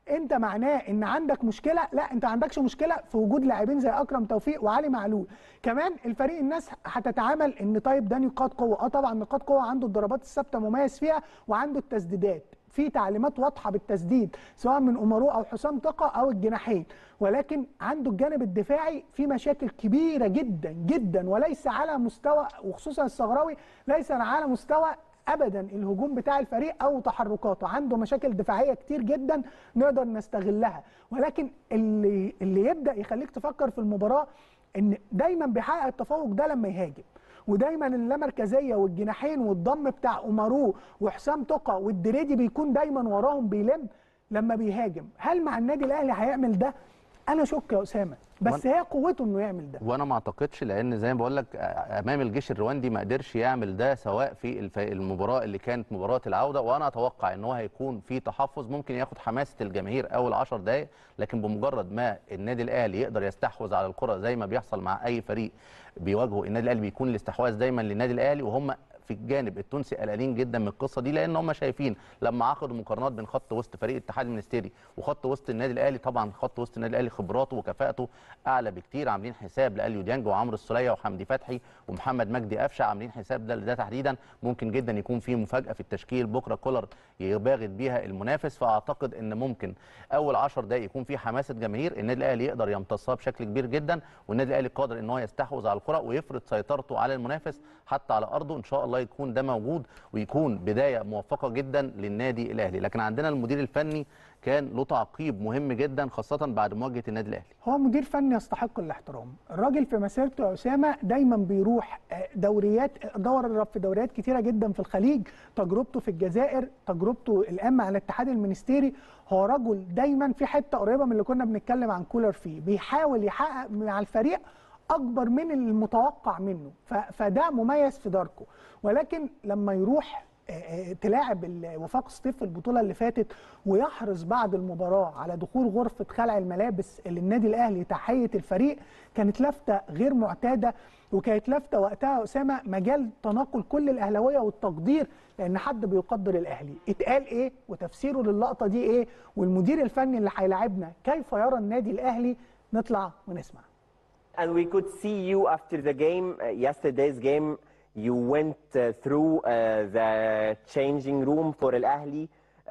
انت معناه ان عندك مشكله لا انت ما عندكش مشكله في وجود لاعبين زي اكرم توفيق وعلي معلول كمان الفريق الناس هتتعامل ان طيب ده نقاط قوه اه طبعا نقاط قوه عنده الضربات الثابته مميز فيها وعنده التسديدات في تعليمات واضحه بالتسديد سواء من امارو او حسام طاقه او الجناحين ولكن عنده الجانب الدفاعي في مشاكل كبيره جدا جدا وليس على مستوى وخصوصا الصغراوي ليس على مستوى ابدا الهجوم بتاع الفريق او تحركاته عنده مشاكل دفاعيه كتير جدا نقدر نستغلها ولكن اللي اللي يبدا يخليك تفكر في المباراه ان دايما بيحقق التفوق ده لما يهاجم ودايما اللامركزيه والجناحين والضم بتاع امارو وحسام توقا والدريدي بيكون دايما وراهم بيلم لما بيهاجم هل مع النادي الاهلي هيعمل ده انا شك يا اسامه بس هي قوته انه يعمل ده وانا ما اعتقدش لان زي ما بقول لك امام الجيش الرواندي ما قدرش يعمل ده سواء في الف- المباراه اللي كانت مباراه العوده وانا اتوقع ان هو هيكون في تحفظ ممكن ياخد حماسه الجماهير اول 10 دقائق لكن بمجرد ما النادي الاهلي يقدر يستحوذ على الكره زي ما بيحصل مع اي فريق بيواجهه النادي الاهلي بيكون الاستحواذ دايما للنادي الاهلي وهم في الجانب التونسي قلقانين جدا من القصه دي لان هم شايفين لما عقدوا مقارنات بين خط وسط فريق الاتحاد المنستيري وخط وسط النادي الاهلي طبعا خط وسط النادي الاهلي خبراته وكفاءته اعلى بكتير عاملين حساب لاليو ديانج وعمرو السوليه وحمدي فتحي ومحمد مجدي قفشه عاملين حساب ده ده تحديدا ممكن جدا يكون في مفاجاه في التشكيل بكره كولر يباغت بيها المنافس فاعتقد ان ممكن اول 10 دقائق يكون في حماسه جماهير النادي الاهلي يقدر يمتصها بشكل كبير جدا والنادي الاهلي قادر ان هو يستحوذ على الكره ويفرض سيطرته على المنافس حتى على ارضه ان شاء الله يكون ده موجود ويكون بدايه موفقه جدا للنادي الاهلي لكن عندنا المدير الفني كان له تعقيب مهم جدا خاصه بعد مواجهه النادي الاهلي هو مدير فني يستحق الاحترام الراجل في مسيرته يا اسامه دايما بيروح آه، دوريات دور في دوريات كتيره جدا في الخليج تجربته في الجزائر تجربته الان مع الاتحاد المنستيري هو رجل دايما في حته قريبه من اللي كنا بنتكلم عن كولر فيه بيحاول يحقق مع الفريق اكبر من المتوقع منه ف- فده مميز في داركو ولكن لما يروح آه، آه، تلاعب ال- وفاق سطيف في البطوله اللي فاتت ويحرص بعد المباراه على دخول غرفه خلع الملابس اللي النادي الاهلي تحيه الفريق كانت لفته غير معتاده وكانت لفته وقتها يا اسامه مجال تناقل كل الاهلاويه والتقدير لان حد بيقدر الاهلي اتقال ايه وتفسيره للقطه دي ايه والمدير الفني اللي هيلاعبنا كيف يرى النادي الاهلي نطلع ونسمع And we could see you after the game, uh, yesterday's game. You went uh, through uh, the changing room for Al Ahly um,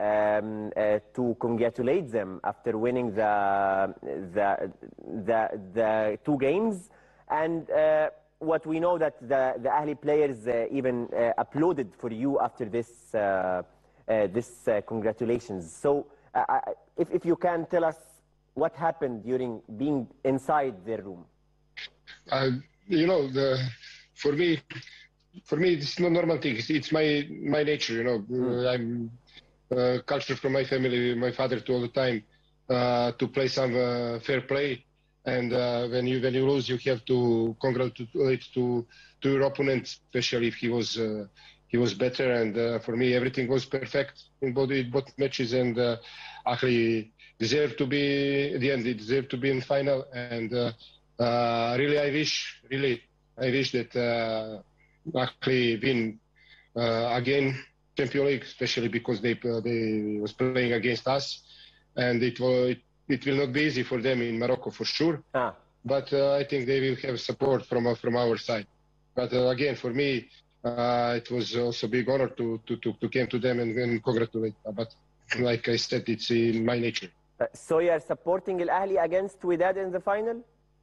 uh, to congratulate them after winning the the the, the two games. And uh, what we know that the the Ahly players uh, even uh, applauded for you after this uh, uh, this uh, congratulations. So uh, I- if if you can tell us what happened during being inside their room. uh, you know, the, for me, for me, it's not normal thing. It's, it's my my nature. You know, Uh, I'm uh, culture from my family. My father to all the time uh, to play some uh, fair play, and uh, when you when you lose, you have to congratulate to to your opponent, especially if he was. Uh, he was better, and uh, for me, everything was perfect in both in both matches, and uh, actually deserved to be at the end. He deserved to be in final, and uh, uh, really, I wish, really, I wish that uh, actually win uh, again Champions League, especially because they uh, they was playing against us, and it will it, it will not be easy for them in Morocco for sure. Ah. But uh, I think they will have support from uh, from our side. But uh, again, for me, uh, it was also a big honor to to to, to come to them and, and congratulate. But like I said, it's in my nature. Uh, so you are supporting Al Ahly against Wydad in the final?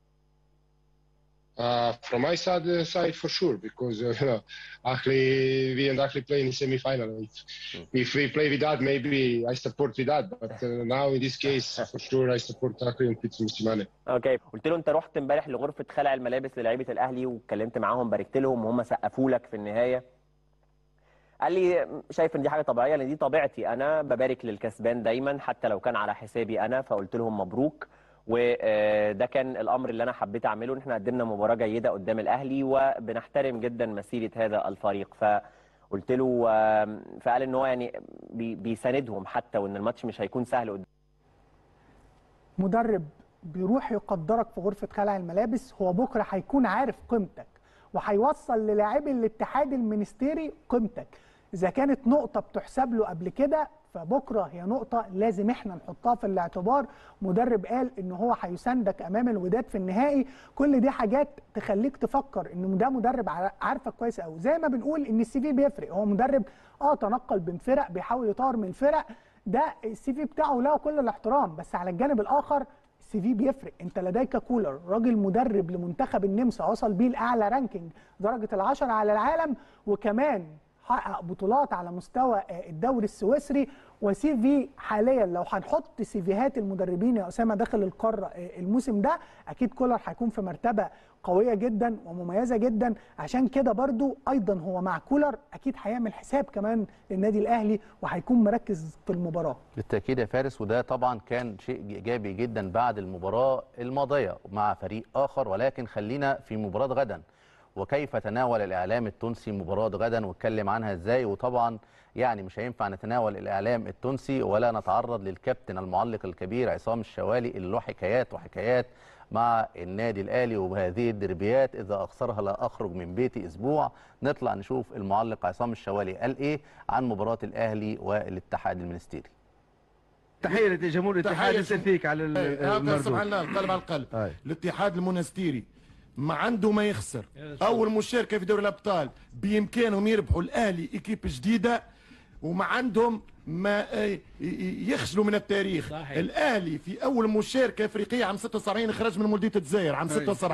Uh, from my side, uh, side for sure, because uh, you know, actually we and actually play in the semi-final. If, if we play with that, maybe I support with that. But uh, now in this case, for sure, I support actually and Pizza Muslimane. اوكي قلت له انت رحت امبارح لغرفه خلع الملابس للاعيبه الاهلي واتكلمت معاهم باركت لهم وهم سقفوا لك في النهايه قال لي شايف ان دي حاجه طبيعيه لان دي طبيعتي انا ببارك للكسبان دايما حتى لو كان على حسابي انا فقلت لهم مبروك وده كان الامر اللي انا حبيت اعمله ان احنا قدمنا مباراه جيده قدام الاهلي وبنحترم جدا مسيره هذا الفريق فقلت له آم، فقال ان هو يعني بي- بيساندهم حتى وان الماتش مش هيكون سهل قدام مدرب بيروح يقدرك في غرفة خلع الملابس هو بكرة هيكون عارف قيمتك وهيوصل للاعبي الاتحاد المنستيري قيمتك إذا كانت نقطة بتحسب له قبل كده فبكره هي نقطه لازم احنا نحطها في الاعتبار مدرب قال ان هو هيساندك امام الوداد في النهائي كل دي حاجات تخليك تفكر ان ده مدرب عار- عارفك كويس قوي زي ما بنقول ان السي في بيفرق هو مدرب اه تنقل بين فرق بيحاول يطور من الفرق ده السي في بتاعه له كل الاحترام بس على الجانب الاخر السي في بيفرق انت لديك كولر راجل مدرب لمنتخب النمسا وصل بيه لاعلى رانكينج درجه العشرة على العالم وكمان حقق بطولات على مستوى آه، الدوري السويسري وسي في حاليا لو هنحط سيفيهات المدربين يا اسامه داخل القاره آه، الموسم ده اكيد كولر هيكون في مرتبه قويه جدا ومميزه جدا عشان كده برضو ايضا هو مع كولر اكيد هيعمل حساب كمان للنادي الاهلي وهيكون مركز في المباراه بالتاكيد يا فارس وده طبعا كان شيء ايجابي جدا بعد المباراه الماضيه مع فريق اخر ولكن خلينا في مباراه غدا وكيف تناول الاعلام التونسي مباراه غدا واتكلم عنها ازاي وطبعا يعني مش هينفع نتناول الاعلام التونسي ولا نتعرض للكابتن المعلق الكبير عصام الشوالي اللي له حكايات وحكايات مع النادي الاهلي وبهذه الدربيات اذا اخسرها لا اخرج من بيتي اسبوع نطلع نشوف المعلق عصام الشوالي قال ايه عن مباراه الاهلي والاتحاد المنستيري تحيه لجمهور الاتحاد تحية يسال فيك على ال- هكذا المردود سبحان الله القلب على القلب أي. الاتحاد المنستيري ما عنده ما يخسر اول مشاركه في دوري الابطال بامكانهم يربحوا الاهلي ايكيب جديده وما عندهم ما آه، ي- ي- يخجلوا من التاريخ صحيح. الاهلي في اول مشاركه افريقيه عام 76 خرج من مولوديه الجزائر عام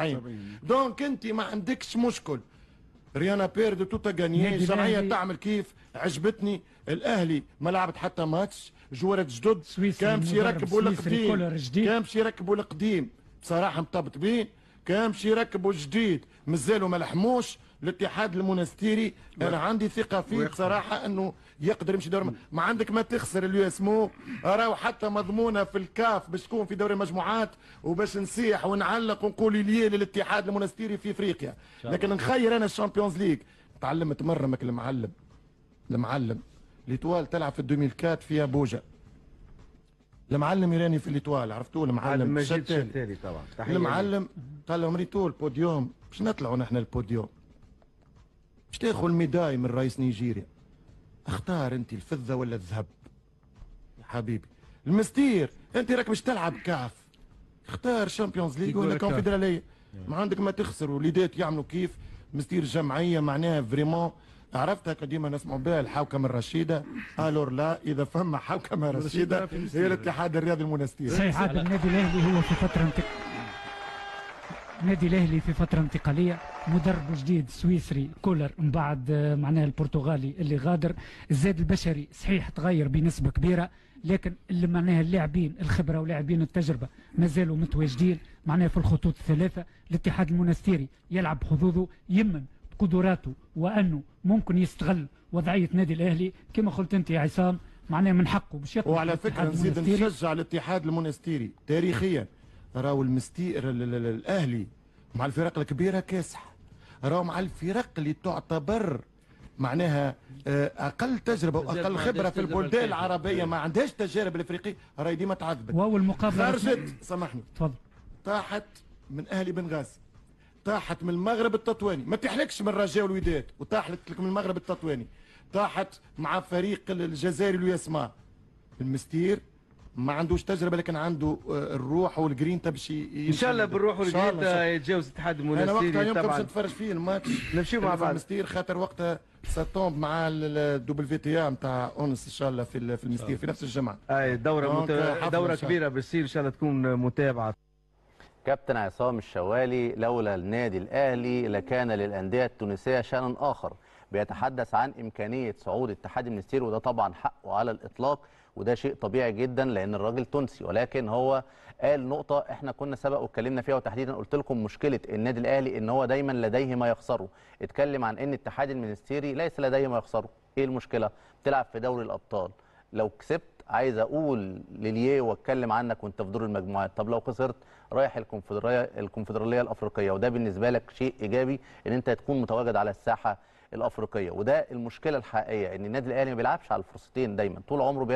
76 دونك انت ما عندكش مشكل ريانا بيرد توتا غانيي نادي الجمعيه الأهلي. تعمل كيف عجبتني الاهلي ما لعبت حتى ماتش جوارات جدد سويسري كان باش مدرب يركبوا سويسري كولر القديم جديد. كان باش يركبوا القديم بصراحه مرتبط بيه كان باش يركبوا الجديد مازالوا ما لحموش الاتحاد المنستيري انا عندي ثقه فيه بصراحه انه يقدر يمشي دوري ما عندك ما تخسر اليو اس مو راهو حتى مضمونه في الكاف باش تكون في دوري المجموعات وباش نسيح ونعلق ونقول ليه للاتحاد المنستيري في افريقيا لكن نخير انا الشامبيونز ليج تعلمت مره مك المعلم المعلم ليتوال تلعب في 2004 فيها بوجا المعلم يراني في ليتوال عرفتوه المعلم مجيد الشتالي. شتالي طبعا تحيه المعلم قال لهم ريتو البوديوم باش نطلعوا نحن البوديوم باش تاخذ الميداي من رئيس نيجيريا اختار انت الفضه ولا الذهب يا حبيبي المستير انت راك باش تلعب كاف اختار شامبيونز ليج يقول ولا لك كاف. كونفدراليه ما عندك ما تخسر وليدات يعملوا كيف مستير جمعيه معناها فريمون عرفتها ديما نسمعوا بها الحوكمه الرشيده الور لا اذا فما حوكمه رشيده هي الاتحاد الرياضي المنستيري صحيح عاد النادي الاهلي هو في فتره انتق... النادي الاهلي في فتره انتقاليه مدرب جديد سويسري كولر من بعد آه، معناها البرتغالي اللي غادر الزاد البشري صحيح تغير بنسبه كبيره لكن اللي معناها اللاعبين الخبره ولاعبين التجربه ما زالوا متواجدين معناها في الخطوط الثلاثه الاتحاد المنستيري يلعب حظوظه يمن قدراته وانه ممكن يستغل وضعيه نادي الاهلي كما قلت انت يا عصام معناها من حقه باش يطلع وعلى الاتحاد فكره نزيد المنستيري. نشجع الاتحاد المنستيري تاريخيا راهو المستير ال- ال- ال- الاهلي مع الفرق الكبيره كاسح راهو مع الفرق اللي تعتبر معناها آه، اقل تجربه بالذات واقل ما خبره عندهاش في تجربة البلدان الكافية. العربيه ما عندهاش تجارب الافريقيه راهي ديما تعذبت واول مقابله خرجت سامحني تفضل طاحت من اهلي بنغازي طاحت من المغرب التطواني ما تحلكش من الرجاء والوداد وطاحت لك من المغرب التطواني طاحت مع فريق الجزائري الياسما المستير ما عندوش تجربه لكن عنده آه، الروح والجرينتا باش ي- ان شاء الله بالروح إن شاء الله، إن شاء والجرينتا الله. يتجاوز الاتحاد انا وقتها المنستيري يوم كنت باش طبعا نتفرج فيه الماتش نمشيو مع في بعض. المستير خاطر وقتها ستومب مع الدبل في تي نتاع اونس ان شاء الله في ال- في المستير في نفس الجمعه اي دوره دونك مت... حفلة دوره إن شاء كبيره بتصير ان شاء الله تكون متابعه كابتن عصام الشوالي لولا النادي الاهلي لكان للانديه التونسيه شان اخر بيتحدث عن امكانيه صعود اتحاد المنستير وده طبعا حقه على الاطلاق وده شيء طبيعي جدا لان الراجل تونسي ولكن هو قال نقطه احنا كنا سبق واتكلمنا فيها وتحديدا قلت لكم مشكله النادي الاهلي ان هو دايما لديه ما يخسره اتكلم عن ان اتحاد المنستيري ليس لديه ما يخسره ايه المشكله بتلعب في دوري الابطال لو كسبت عايز اقول لليه واتكلم عنك وانت في دور المجموعات طب لو خسرت رايح الكونفدراليه الكونفدراليه الافريقيه وده بالنسبه لك شيء ايجابي ان انت تكون متواجد على الساحه الافريقيه وده المشكله الحقيقيه ان النادي الاهلي ما بيلعبش على الفرصتين دايما طول عمره بيلعب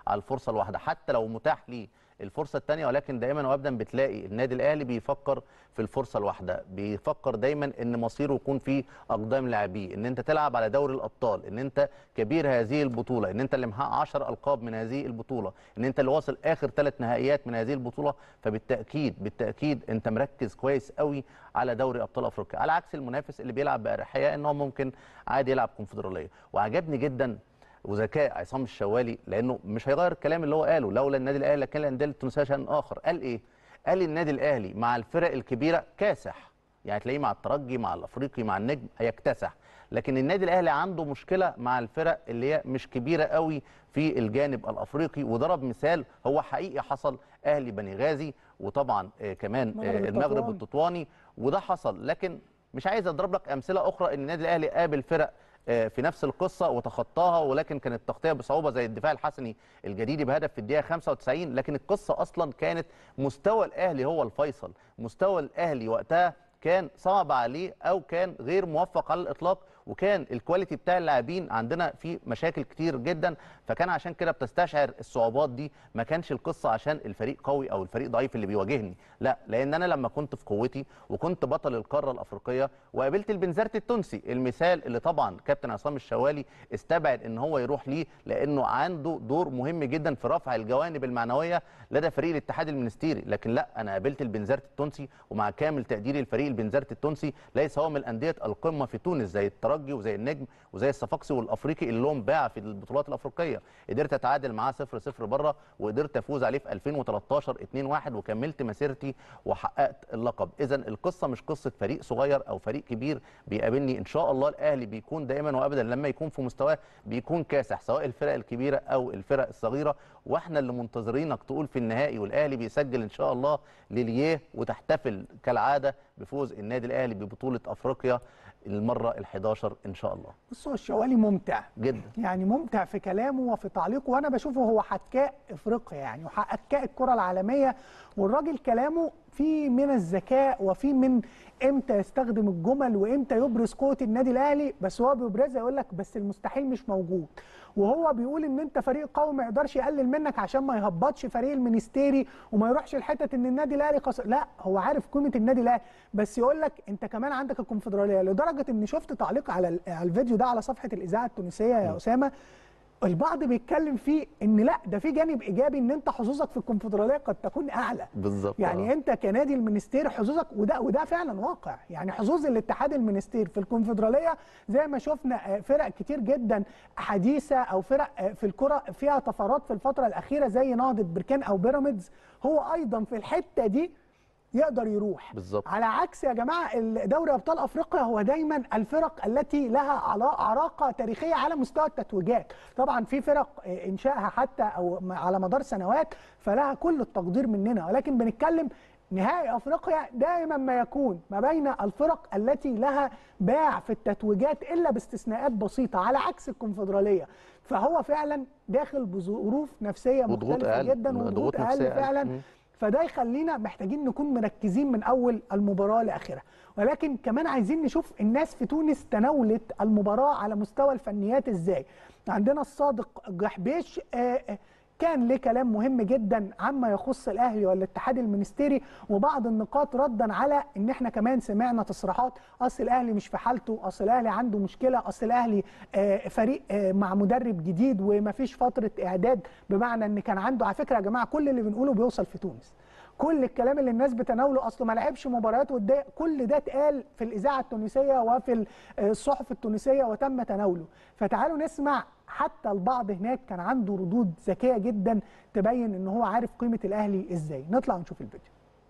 على الفرصه الواحده حتى لو متاح ليه الفرصه الثانيه ولكن دائما وابدا بتلاقي النادي الاهلي بيفكر في الفرصه الواحده بيفكر دايما ان مصيره يكون في اقدام لاعبيه ان انت تلعب على دوري الابطال ان انت كبير هذه البطوله ان انت اللي محقق 10 القاب من هذه البطوله ان انت اللي واصل اخر ثلاث نهائيات من هذه البطوله فبالتاكيد بالتاكيد انت مركز كويس قوي على دوري ابطال افريقيا على عكس المنافس اللي بيلعب باريحيه ان هو ممكن عادي يلعب كونفدراليه وعجبني جدا وذكاء عصام الشوالي لانه مش هيغير الكلام اللي هو قاله لولا النادي الاهلي لكان الانديه التونسيه شان اخر قال ايه قال النادي الاهلي مع الفرق الكبيره كاسح يعني تلاقيه مع الترجي مع الافريقي مع النجم هيكتسح لكن النادي الاهلي عنده مشكله مع الفرق اللي هي مش كبيره قوي في الجانب الافريقي وضرب مثال هو حقيقي حصل اهلي بني غازي وطبعا آه كمان المغرب آه المغرب التطواني. التطواني وده حصل لكن مش عايز اضرب لك امثله اخرى ان النادي الاهلي قابل فرق آه، في نفس القصه وتخطاها ولكن كانت تغطيه بصعوبه زي الدفاع الحسني الجديدي بهدف في الدقيقه 95 لكن القصه اصلا كانت مستوى الاهلي هو الفيصل مستوى الاهلي وقتها كان صعب عليه او كان غير موفق على الاطلاق وكان الكواليتي بتاع اللاعبين عندنا فيه مشاكل كتير جدا فكان عشان كده بتستشعر الصعوبات دي ما كانش القصه عشان الفريق قوي او الفريق ضعيف اللي بيواجهني لا لان انا لما كنت في قوتي وكنت بطل القاره الافريقيه وقابلت البنزرت التونسي المثال اللي طبعا كابتن عصام الشوالي استبعد ان هو يروح ليه لانه عنده دور مهم جدا في رفع الجوانب المعنويه لدى فريق الاتحاد المنستيري لكن لا انا قابلت البنزرت التونسي ومع كامل تقديري لفريق البنزرت التونسي ليس هو من الانديه القمه في تونس زي الترجي وزي النجم وزي الصفاقسي والافريقي اللي لهم باع في البطولات الافريقيه قدرت اتعادل معاه 0 0 بره وقدرت افوز عليه في 2013 2 1 وكملت مسيرتي وحققت اللقب اذا القصه مش قصه فريق صغير او فريق كبير بيقابلني ان شاء الله الاهلي بيكون دائما وابدا لما يكون في مستواه بيكون كاسح سواء الفرق الكبيره او الفرق الصغيره واحنا اللي منتظرينك تقول في النهائي والاهلي بيسجل ان شاء الله لليه وتحتفل كالعاده بفوز النادي الاهلي ببطوله افريقيا المره ال11 ان شاء الله بصوا الشوالي ممتع جدا يعني ممتع في كلامه وفي تعليقه وانا بشوفه هو حكاء افريقيا يعني وحكاء الكره العالميه والراجل كلامه فيه من الذكاء وفيه من امتى يستخدم الجمل وامتى يبرز قوه النادي الاهلي بس هو بيبرزها يقول لك بس المستحيل مش موجود وهو بيقول ان انت فريق قوي ما يقدرش يقلل منك عشان ما يهبطش فريق المنستيري وما يروحش لحته ان النادي الاهلي خسر لا هو عارف قيمه النادي الاهلي بس يقول لك انت كمان عندك الكونفدراليه لدرجه ان شفت تعليق على ال- على الفيديو ده على صفحه الاذاعه التونسيه يا اسامه البعض بيتكلم فيه ان لا ده في جانب ايجابي ان انت حظوظك في الكونفدراليه قد تكون اعلى بالظبط يعني آه. انت كنادي المنستير حظوظك وده وده فعلا واقع يعني حظوظ الاتحاد المنستير في الكونفدراليه زي ما شفنا آه، فرق كتير جدا حديثه او فرق آه، في الكره فيها طفرات في الفتره الاخيره زي نهضه بركان او بيراميدز هو ايضا في الحته دي يقدر يروح بالظبط. على عكس يا جماعه دوري ابطال افريقيا هو دايما الفرق التي لها علا- عراقه تاريخيه على مستوى التتويجات طبعا في فرق آه، انشائها حتى او م- على مدار سنوات فلها كل التقدير مننا ولكن بنتكلم نهائي افريقيا دائما ما يكون ما بين الفرق التي لها باع في التتويجات الا باستثناءات بسيطه على عكس الكونفدراليه فهو فعلا داخل بظروف نفسيه وضغوط مختلفه أقل. جدا ضغوط وضغوط اقل نفسية أقل. فعلا مم. فده يخلينا محتاجين نكون مركزين من اول المباراه لاخرها ولكن كمان عايزين نشوف الناس في تونس تناولت المباراه على مستوى الفنيات ازاي عندنا الصادق جحبيش آه، آه، كان ليه كلام مهم جدا عما يخص الاهلي والاتحاد المنستيري وبعض النقاط ردا على ان احنا كمان سمعنا تصريحات اصل الاهلي مش في حالته اصل الاهلي عنده مشكله اصل الاهلي آه، فريق آه، مع مدرب جديد ومفيش فتره اعداد بمعنى ان كان عنده على فكره يا جماعه كل اللي بنقوله بيوصل في تونس كل الكلام اللي الناس بتناوله اصله ما لعبش مباريات وديه كل ده اتقال في الاذاعه التونسيه وفي ال- الصحف التونسيه وتم تناوله فتعالوا نسمع حتى البعض هناك كان عنده ردود ذكيه جدا تبين ان هو عارف قيمه الاهلي ازاي نطلع نشوف الفيديو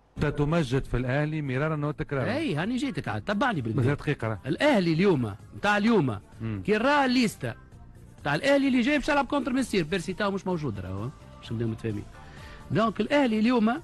تتمجد في الاهلي مرارا وتكرارا اي هاني جيتك عاد تبعني مثل بالفيديو دقيقه راه. الاهلي اليوم نتاع اليوم مم. كي راه الليستا تاع الاهلي اللي جاي باش يلعب كونتر ميسير بيرسي تاعو مش موجود راهو باش نبداو متفاهمين دونك الاهلي اليوم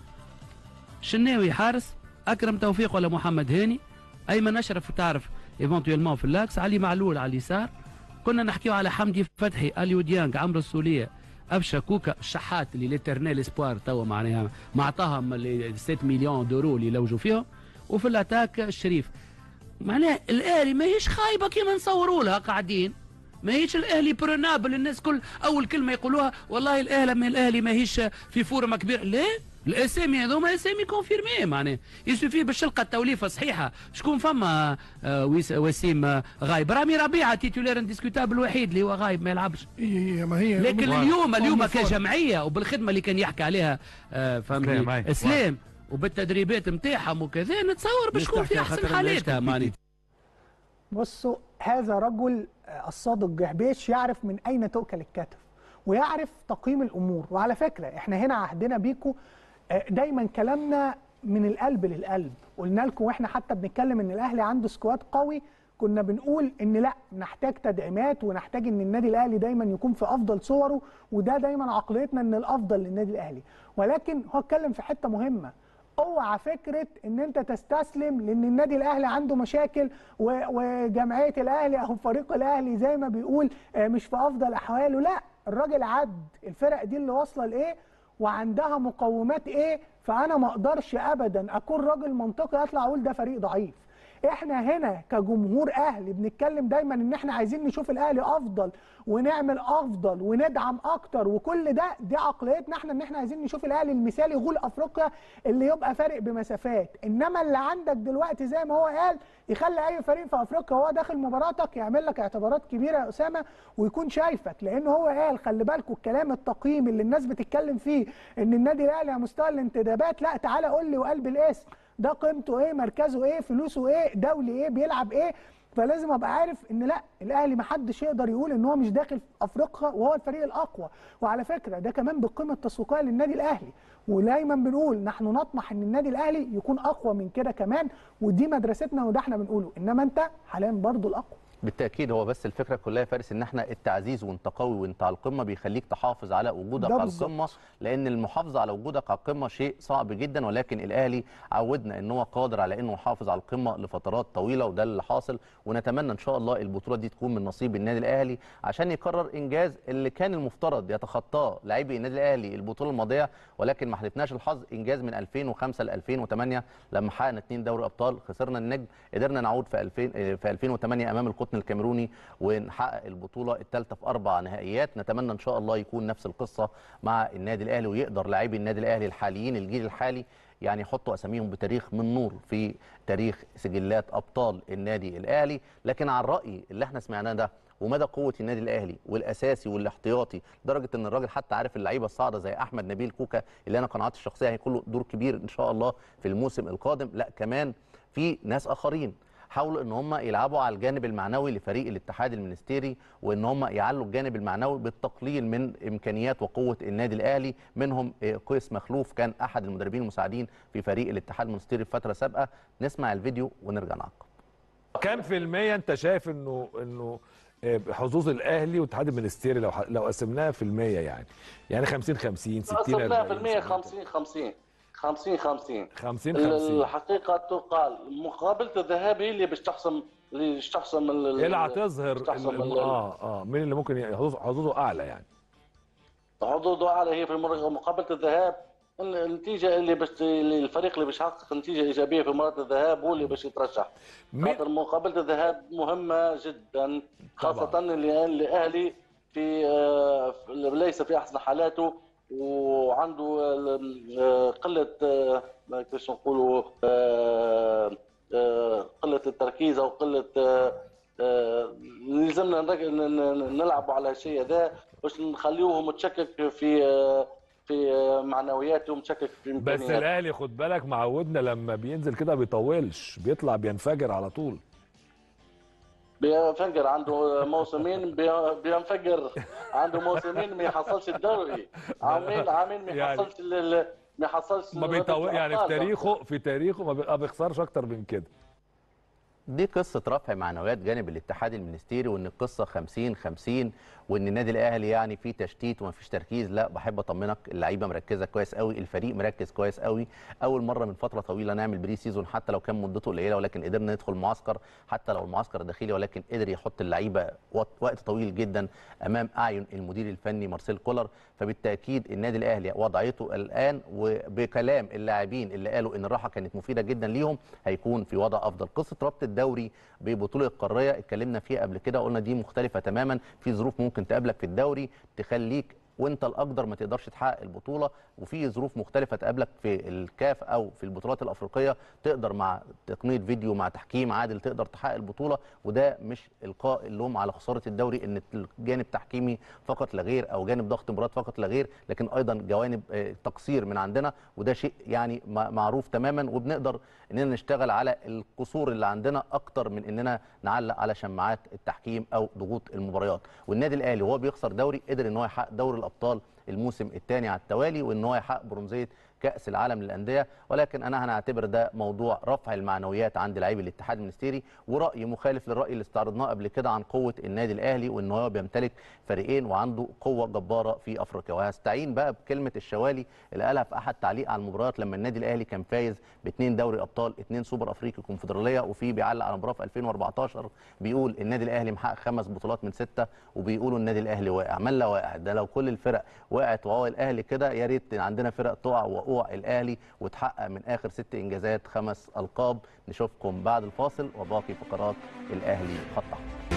شناوي حارس اكرم توفيق ولا محمد هاني ايمن اشرف تعرف ايفونتويلمون في اللاكس علي معلول على اليسار كنا نحكيو على حمدي فتحي اليو ديانج عمرو السوليه ابشا كوكا الشحات اللي ليترنيل اسبوار توا معناها معطاهم اللي 7 مليون دورو اللي لوجوا فيهم وفي الاتاك الشريف معناها الاهلي ماهيش خايبه كيما نصوروا لها قاعدين ما هيش الاهلي برونابل الناس كل اول كلمه يقولوها والله الاهلي ما الاهلي ماهيش في فورمه كبيره ليه الاسامي هذوما اسامي كونفيرمي معناها يسوفي باش تلقى التوليفه صحيحه شكون فما آه، ويس- وسيم آه، غايب رامي ربيعه تيتولير انديسكوتابل الوحيد اللي هو غايب ما يلعبش إيه ما هي لكن من- اليوم اليوم من- كجمعيه وبالخدمه اللي كان يحكي عليها آه، إسلام، فهمتني هاي. اسلام وبالتدريبات نتاعهم وكذا نتصور باش تكون في احسن حالاتها معناها بصوا هذا رجل آه، الصادق جهبيش يعرف من اين تؤكل الكتف ويعرف تقييم الامور وعلى فكره احنا هنا عهدنا بيكم آه، دايما كلامنا من القلب للقلب قلنا لكم واحنا حتى بنتكلم ان الاهلي عنده سكواد قوي كنا بنقول ان لا نحتاج تدعيمات ونحتاج ان النادي الاهلي دايما يكون في افضل صوره وده دايما عقليتنا ان الافضل للنادي الاهلي ولكن هو اتكلم في حته مهمه اوعى فكره ان انت تستسلم لان النادي الاهلي عنده مشاكل و- وجمعيه الاهلي او فريق الاهلي زي ما بيقول آه، مش في افضل احواله لا الراجل عد الفرق دي اللي واصله لايه وعندها مقومات ايه فانا ما اقدرش ابدا اكون راجل منطقي اطلع اقول ده فريق ضعيف احنا هنا كجمهور اهلي بنتكلم دايما ان احنا عايزين نشوف الاهلي افضل ونعمل افضل وندعم اكتر وكل ده دي عقليتنا احنا ان احنا عايزين نشوف الاهلي المثالي غول افريقيا اللي يبقى فارق بمسافات انما اللي عندك دلوقتي زي ما هو قال يخلي اي فريق في افريقيا وهو داخل مباراتك يعمل لك اعتبارات كبيره يا اسامه ويكون شايفك لان هو قال خلي بالكوا الكلام التقييم اللي الناس بتتكلم فيه ان النادي الاهلي على مستوى الانتدابات لا تعالى قول لي وقلب الاسم ده قيمته ايه مركزه ايه فلوسه ايه دولي ايه بيلعب ايه فلازم ابقى عارف ان لا الاهلي ما حدش يقدر يقول ان هو مش داخل في افريقيا وهو الفريق الاقوى وعلى فكره ده كمان بالقيمه التسويقيه للنادي الاهلي ودايما بنقول نحن نطمح ان النادي الاهلي يكون اقوى من كده كمان ودي مدرستنا وده احنا بنقوله انما انت حاليا برضو الاقوى بالتاكيد هو بس الفكره كلها يا فارس ان احنا التعزيز وانت قوي وانت على القمه بيخليك تحافظ على وجودك ده على بالظبط. القمه لان المحافظه على وجودك على القمه شيء صعب جدا ولكن الاهلي عودنا ان هو قادر على انه يحافظ على القمه لفترات طويله وده اللي حاصل ونتمنى ان شاء الله البطوله دي تكون من نصيب النادي الاهلي عشان يكرر انجاز اللي كان المفترض يتخطاه لاعبي النادي الاهلي البطوله الماضيه ولكن ما حلفناش الحظ انجاز من 2005 ل 2008 لما حققنا اثنين دوري ابطال خسرنا النجم قدرنا نعود في 2000 في 2008 امام القطن الكاميروني ونحقق البطوله الثالثه في اربع نهائيات نتمنى ان شاء الله يكون نفس القصه مع النادي الاهلي ويقدر لاعبي النادي الاهلي الحاليين الجيل الحالي يعني يحطوا اساميهم بتاريخ من نور في تاريخ سجلات ابطال النادي الاهلي لكن على الراي اللي احنا سمعناه ده ومدى قوه النادي الاهلي والاساسي والاحتياطي لدرجه ان الراجل حتى عارف اللعيبه الصاعده زي احمد نبيل كوكا اللي انا قناعتي الشخصيه هيكون له دور كبير ان شاء الله في الموسم القادم لا كمان في ناس اخرين حاولوا ان هم يلعبوا على الجانب المعنوي لفريق الاتحاد المنستيري وان هم يعلوا الجانب المعنوي بالتقليل من امكانيات وقوه النادي الاهلي منهم آه، قيس مخلوف كان احد المدربين المساعدين في فريق الاتحاد المنستيري في فتره سابقه نسمع الفيديو ونرجع نعقب كام في المية انت شايف انه انه آه، حظوظ الاهلي والاتحاد المنستيري لو ح- لو قسمناها في المية يعني يعني 50 50 60 قسمناها في 40 المية 50 50 50 50 50 50 الحقيقة تقال مقابلة الذهاب هي اللي باش تحسم اللي باش تحسم ال- ايه اللي هتظهر باش تحسم ال- ال- اه اه مين اللي ممكن ي- حظوظ- حظوظه اعلى يعني حظوظه اعلى هي في المر- مقابلة الذهاب ال- النتيجة اللي باش اللي الفريق اللي باش يحقق نتيجة إيجابية في مباراة الذهاب هو اللي باش يترشح خاطر مقابلة الذهاب مهمة جدا خاصة اللي الأهلي في آه، في- ليس في أحسن حالاته وعنده ال- آه، قلة آه، كيفاش نقولوا آه، آه، قلة التركيز أو قلة آه، آه، لازمنا نرك- ن- ن- نلعبوا على الشيء هذا باش نخليوه متشكك في آه، في آه، معنوياته متشكك في بس امكانياته الاهلي خد بالك معودنا لما بينزل كده بيطولش بيطلع بينفجر على طول بينفجر عنده موسمين بي- بينفجر عنده موسمين ما يحصلش الدوري عامين عامين ما يعني- يحصلش ال- ال- ما يحصلش ما ال- بيطول يعني في الأبطال. تاريخه في تاريخه ما بي- ما بيخسرش اكتر من كده دي قصه رفع معنويات جانب الاتحاد المنستيري وان القصه 50 50 وان النادي الاهلي يعني فيه تشتيت ومفيش تركيز لا بحب اطمنك اللعيبه مركزه كويس قوي الفريق مركز كويس قوي اول مره من فتره طويله نعمل بري سيزون حتى لو كان مدته قليله ولكن قدرنا ندخل معسكر حتى لو المعسكر داخلي ولكن قدر يحط اللعيبه وقت وقت طويل جدا امام اعين المدير الفني مارسيل كولر فبالتاكيد النادي الاهلي وضعيته الان وبكلام اللاعبين اللي قالوا ان الراحه كانت مفيده جدا ليهم هيكون في وضع افضل قصه ربط الدوري ببطوله القاريه اتكلمنا فيها قبل كده قلنا دي مختلفه تماما في ظروف ممكن تقابلك في الدوري تخليك وانت الاقدر ما تقدرش تحقق البطوله وفي ظروف مختلفه تقابلك في الكاف او في البطولات الافريقيه تقدر مع تقنيه فيديو مع تحكيم عادل تقدر تحقق البطوله وده مش القاء اللوم على خساره الدوري ان جانب تحكيمي فقط لا غير او جانب ضغط مباراه فقط لا غير لكن ايضا جوانب آه، تقصير من عندنا وده شيء يعني م- معروف تماما وبنقدر اننا نشتغل على القصور اللي عندنا اكتر من اننا نعلق على شماعات التحكيم او ضغوط المباريات والنادي الاهلي وهو بيخسر دوري قدر ان هو يحقق دوري الابطال الموسم الثاني على التوالي وان هو يحقق برونزيه كاس العالم للانديه ولكن انا هنعتبر ده موضوع رفع المعنويات عند لاعبي الاتحاد المنستيري وراي مخالف للراي اللي استعرضناه قبل كده عن قوه النادي الاهلي وان هو بيمتلك فريقين وعنده قوه جباره في افريقيا وهستعين بقى بكلمه الشوالي اللي قالها في احد تعليق على المباريات لما النادي الاهلي كان فايز باثنين دوري ابطال اثنين سوبر افريقي كونفدراليه وفي بيعلق على مباراه في 2014 بيقول النادي الاهلي محقق خمس بطولات من سته وبيقولوا النادي الاهلي واقع من لا واقع ده لو كل الفرق وقعت وهو الاهلي كده يا ريت عندنا فرق تقع وقوع الاهلي وتحقق من اخر ست انجازات خمس القاب نشوفكم بعد الفاصل وباقي فقرات الاهلي خط أحمر.